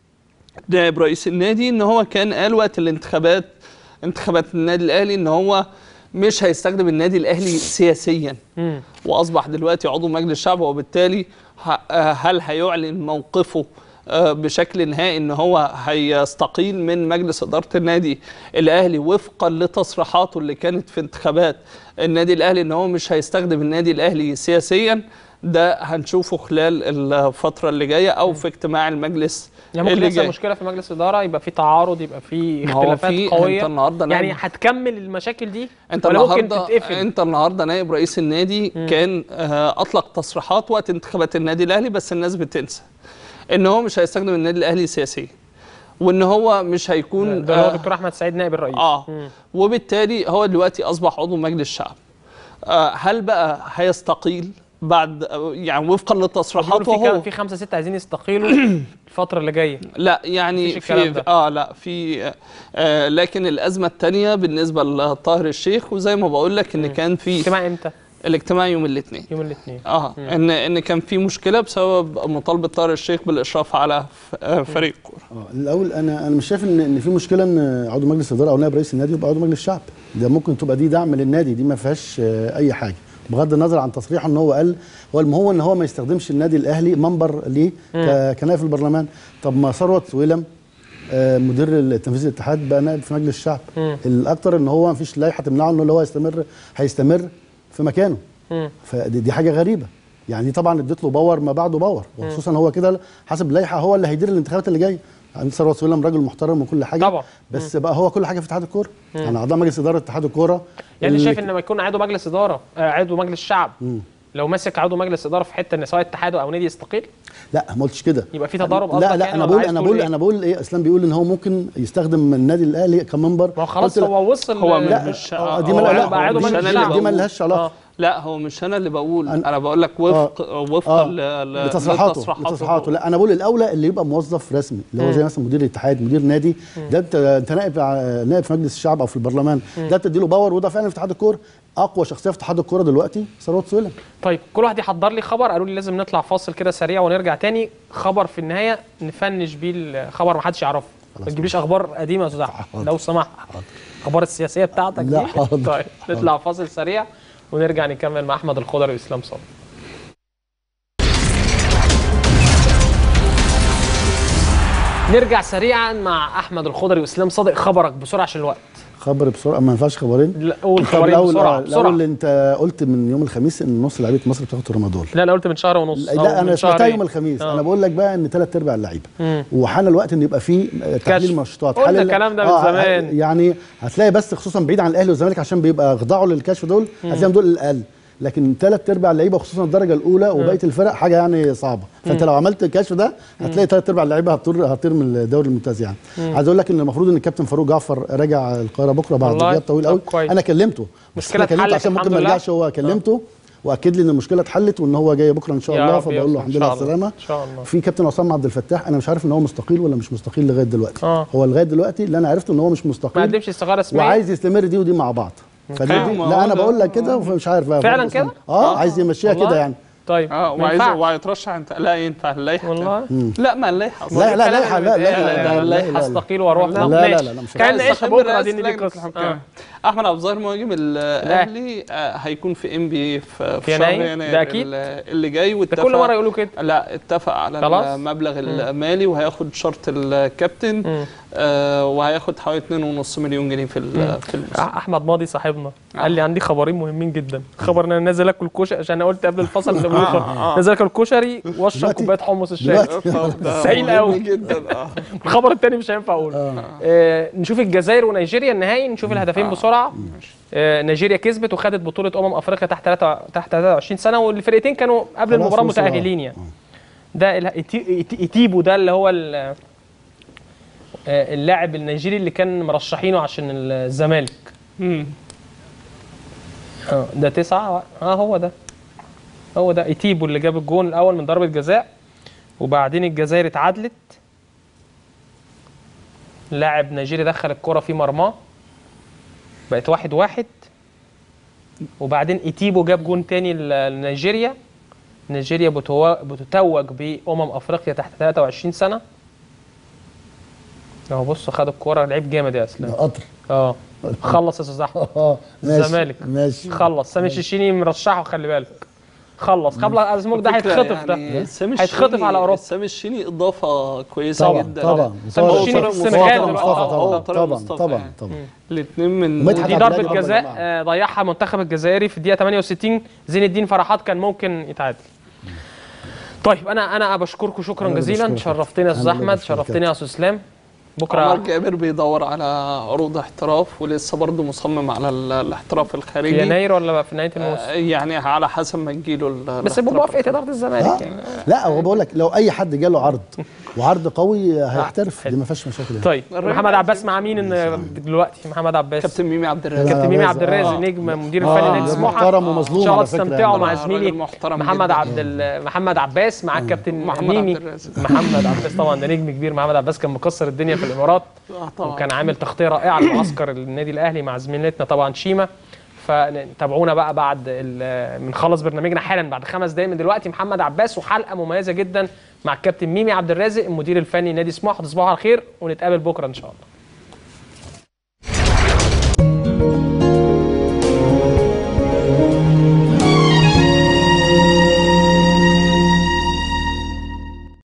نائب رئيس النادي ان هو كان قال وقت الانتخابات انتخابات النادي الاهلي ان هو مش هيستخدم النادي الاهلي سياسيا مم. واصبح دلوقتي عضو مجلس الشعب وبالتالي ه- آه، هل هيعلن موقفه آه، بشكل نهائي ان هو هيستقيل من مجلس اداره النادي الاهلي وفقا لتصريحاته اللي كانت في انتخابات النادي الاهلي ان هو مش هيستخدم النادي الاهلي سياسيا ده هنشوفه خلال الفتره اللي جايه او في اجتماع المجلس يعني ممكن اللي يحصل جاي. مشكله في مجلس اداره يبقى في تعارض يبقى في ما هو اختلافات في- قويه أنت النهاردة يعني نائب- هتكمل المشاكل دي انت ولا ممكن النهارده تتقفل انت النهارده نائب رئيس النادي كان آه، اطلق تصريحات وقت انتخابات النادي الاهلي بس الناس بتنسى ان هو مش هيستخدم النادي الاهلي سياسيا وان هو مش هيكون ده هو آه، دكتور احمد سعيد نائب الرئيس اه مم. وبالتالي هو دلوقتي اصبح عضو مجلس الشعب آه، هل بقى هيستقيل بعد آه، يعني وفقا بيقولوا لتصريحاته في كام هو في خمسه سته عايزين يستقيلوا الفتره اللي جايه لا يعني مفيش الكلام في ده. اه لا في آه، آه لكن الازمه الثانيه بالنسبه لطاهر الشيخ وزي ما بقول لك ان كان في اجتماع امتى؟ الاجتماع يوم الاثنين يوم الاثنين اه ان ان كان في مشكله بسبب مطالبه طاهر الشيخ بالاشراف على ف- آه، فريق الكوره اه الاول انا انا مش شايف ان ان في مشكله ان عضو مجلس اداره او نائب رئيس النادي يبقى عضو مجلس الشعب ده ممكن تبقى دي دعم للنادي دي ما فيهاش آه، اي حاجه بغض النظر عن تصريحه ان هو قال هو الم- هو ان هو ما يستخدمش النادي الاهلي منبر ليه ك- كنائب في البرلمان طب ما ثروت سويلم آه، مدير التنفيذي الاتحاد بقى نائب في مجلس الشعب مم. الاكتر ان هو ما فيش لائحه تمنعه انه هو يستمر هيستمر في مكانه مم. فدي دي حاجه غريبه يعني دي طبعا اديت له باور ما بعده باور وخصوصا هو كده حسب اللائحه هو اللي هيدير الانتخابات اللي جايه يعني ثروت سويلم راجل محترم وكل حاجه طبعا. بس بقى هو كل حاجه في اتحاد الكوره يعني اعضاء مجلس اداره اتحاد الكوره يعني اللي- شايف ان لما يكون عضو مجلس اداره آه، عضو مجلس شعب مم. لو مسك عضو مجلس اداره في حته ان سواء اتحاد او نادي يستقيل لا ما قلتش كده يبقى في تضارب لا قصدك لا يعني انا ولا بقول عايز انا تقول بقول إيه؟ انا بقول ايه اسلام بيقول ان هو ممكن يستخدم النادي الاهلي كمنبر ما هو خلاص قلت لا- هو وصل هو ل- لا مش- آه، آه، دي هو ما لا لا، لا بقى عضو دي- مجلس دي- الشعب. دي ما لهاش علاقه آه. لا هو مش انا اللي بقول أنا- انا بقول لك وفق وفقا اه ل- ل- لتصريحاته لتصريحاته لا انا بقول الاولى اللي يبقى موظف رسمي اللي هو زي مثلا مدير الاتحاد مدير نادي ده انت انت نائب ع- نائب في مجلس الشعب او في البرلمان ده بتدي له باور وده فعلا في اتحاد الكوره اقوى شخصيه في اتحاد الكوره دلوقتي ثروت سويلم طيب كل واحد يحضر لي خبر قالوا لي لازم نطلع فاصل كده سريع ونرجع تاني خبر في النهايه نفنش بيه الخبر ما حدش يعرفه ما تجيبليش اخبار قديمه يا استاذ أحمد، لو سمحت اخبار السياسيه بتاعتك لا، دي حاضر. طيب نطلع فاصل سريع ونرجع نكمل مع احمد الخضري واسلام صبري نرجع سريعا مع احمد الخضري واسلام صادق خبرك بسرعه عشان الوقت خبر بسرعه ما ينفعش خبرين لا، قول طب خبرين الاول بسرعه آه، بسرعه الاول انت قلت من يوم الخميس ان نص لعيبه مصر بتاخد ترامادول لا انا قلت من شهر ونص أو لا انا من سمعتها شهرين. يوم الخميس آه. انا بقول لك بقى ان ثلاث ارباع اللعيبه مم. وحان الوقت ان يبقى في تحليل كشف. ماتشات قلنا حلل- الكلام ده من آه، زمان. يعني هتلاقي بس خصوصا بعيد عن الاهلي والزمالك عشان بيبقى يخضعوا للكشف دول هتلاقيهم دول الاقل لكن ثلاث ارباع اللعيبه خصوصا الدرجه الاولى وبقيه الفرق حاجه يعني صعبه فانت لو عملت الكشف ده هتلاقي ثلاث ارباع اللعيبه هتطير هتطير من الدوري الممتاز يعني عايز اقول لك ان المفروض ان الكابتن فاروق جعفر راجع القاهره بكره بعد والله؟ غياب طويل طب قوي كويس. انا كلمته بس مشكلة انا كلمته اتحلت عشان ممكن الحمد ما لله؟ يرجعش هو كلمته واكد لي ان المشكله اتحلت وان هو جاي بكره ان شاء يا الله رب فبقول له يوفق الحمد إن لله شاء على الله. السلامه ان شاء الله في كابتن عصام عبد الفتاح انا مش عارف ان هو مستقيل ولا مش مستقيل لغايه دلوقتي آه. هو لغايه دلوقتي اللي انا عرفته ان هو مش ما مستقيل قدمش استغاره رسميه وعايز يستمر دي ودي مع بعض فدي فاهم، دي هو لا انا ده. بقول لك كده فمش عارف بقى فعلا برضه كده؟ اسمه. اه عايز يمشيها والله؟ كده يعني طيب اه ما وعايز ينفعش. وهيترشح انت لا ينفع اللائحه والله لا ما اللائحه لا لا الكلام لا اللي لا بيتقال لا ده لا لا اللي لا لا. هستقيل واروح لا لا ماشي. لا لا مش كان لا، نعيشها استقيل بكره برئاسة دي دي لجنة قصه الحكام. آه. احمد عبد الظاهر مهاجم الاهلي آه، هيكون في ام بي في في شهر يناير؟ يناير ده أكيد؟ ال- اللي جاي ده واتفق كل مره يقولوا كده لا اتفق على خلاص؟ المبلغ المالي وهياخد شرط الكابتن آه وهياخد حوالي 2.5 مليون جنيه في ال- في الموسم احمد ماضي صاحبنا قال لي عندي خبرين مهمين جدا خبر ان انا نازل اكل كشري عشان انا قلت قبل الفصل اللي آه. نازل اكل كشري واشرب دلوقتي- كوبايه حمص الشاي دلوقتي طب ده سعيد مهم قوي. جدا اه الخبر الثاني مش هينفع اقوله آه نشوف الجزائر ونيجيريا النهائي نشوف الهدفين بسرعه آه نيجيريا كسبت وخدت بطوله امم افريقيا تحت 3 تحت 23 سنه والفرقتين كانوا قبل خلاص المباراه وصلوا. متاهلين يعني ده ال- إيتي- إيتي- ايتيبو ده اللي هو ال- آه، اللاعب النيجيري اللي كان مرشحينه عشان الزمالك مم. اه ده تسعة اه هو ده هو ده ايتيبو اللي جاب الجون الاول من ضربة جزاء وبعدين الجزائر اتعادلت لاعب نيجيري دخل الكرة في مرماه بقت واحد واحد وبعدين ايتيبو جاب جون تاني ل- لنيجيريا نيجيريا بتوا- بتتوج بأمم أفريقيا تحت 23 سنة اهو بص خد الكرة لعيب جامد يا اسلام قطر اه خلص يا استاذ احمد اه ماشي الزمالك. ماشي خلص سامي الشيشيني مرشحه خلي بالك خلص قبل ازموك ده فكرة هيتخطف ده يعني سامي هيتخطف الشيني- على اوروبا سامي الشيني اضافه كويسه طبعا جدا طبعا سامي طبعا الشيني في طبعا السنغال طبعا دلوقتي. مصطفى آه، طبعا طبعا طبعا مصطفى طبعا يعني. طبعا الاثنين من ومدحت دي عبد ضربة الهادي برضه يا جزاء جماعة. آه، ضيعها المنتخب الجزائري في الدقيقة 68 زين الدين فرحات كان ممكن يتعادل طيب انا انا بشكركم شكرا أنا اللي جزيلا بشكرك. شرفتني يا استاذ أنا اللي احمد بشكرك. شرفتني يا استاذ اسلام عمر بكره جابر بيدور على عروض احتراف ولسه برضه مصمم على ال- الاحتراف في الخارجي يناير ولا في نهاية آه، الموسم يعني على حسب ما تجيله ال- بس الاحتراف بموافقة الخارجي. إدارة الزمالك آه. يعني لا هو بقول لك لو اي حد جاله عرض وعرض قوي هيحترف حلو. دي ما فيهاش مشاكل يعني. طيب الراجل محمد عايز عباس مع مين إن دلوقتي محمد عباس كابتن ميمي عبد الرازق كابتن ميمي عبد آه. الرازق نجم مدير آه، الفني نادي ده سموحه محترم ان ومظلوم شاء الله على فكرة تستمتعوا يعني. مع راجل زميلي محترم محمد جداً. عبد ال- محمد عباس مع الكابتن محمد ميمي عبد الرازق. محمد عباس طبعا ده نجم كبير محمد عباس كان مكسر الدنيا في الامارات آه، طبعا وكان عامل تغطيه رائعه لمعسكر النادي الاهلي مع زميلتنا طبعا شيما فتابعونا بقى بعد ال- بنخلص برنامجنا حالا بعد خمس دقايق من دلوقتي محمد عباس وحلقه مميزه جدا مع الكابتن ميمي عبد الرازق المدير الفني نادي سموحه تصبحوا على خير ونتقابل بكره ان شاء الله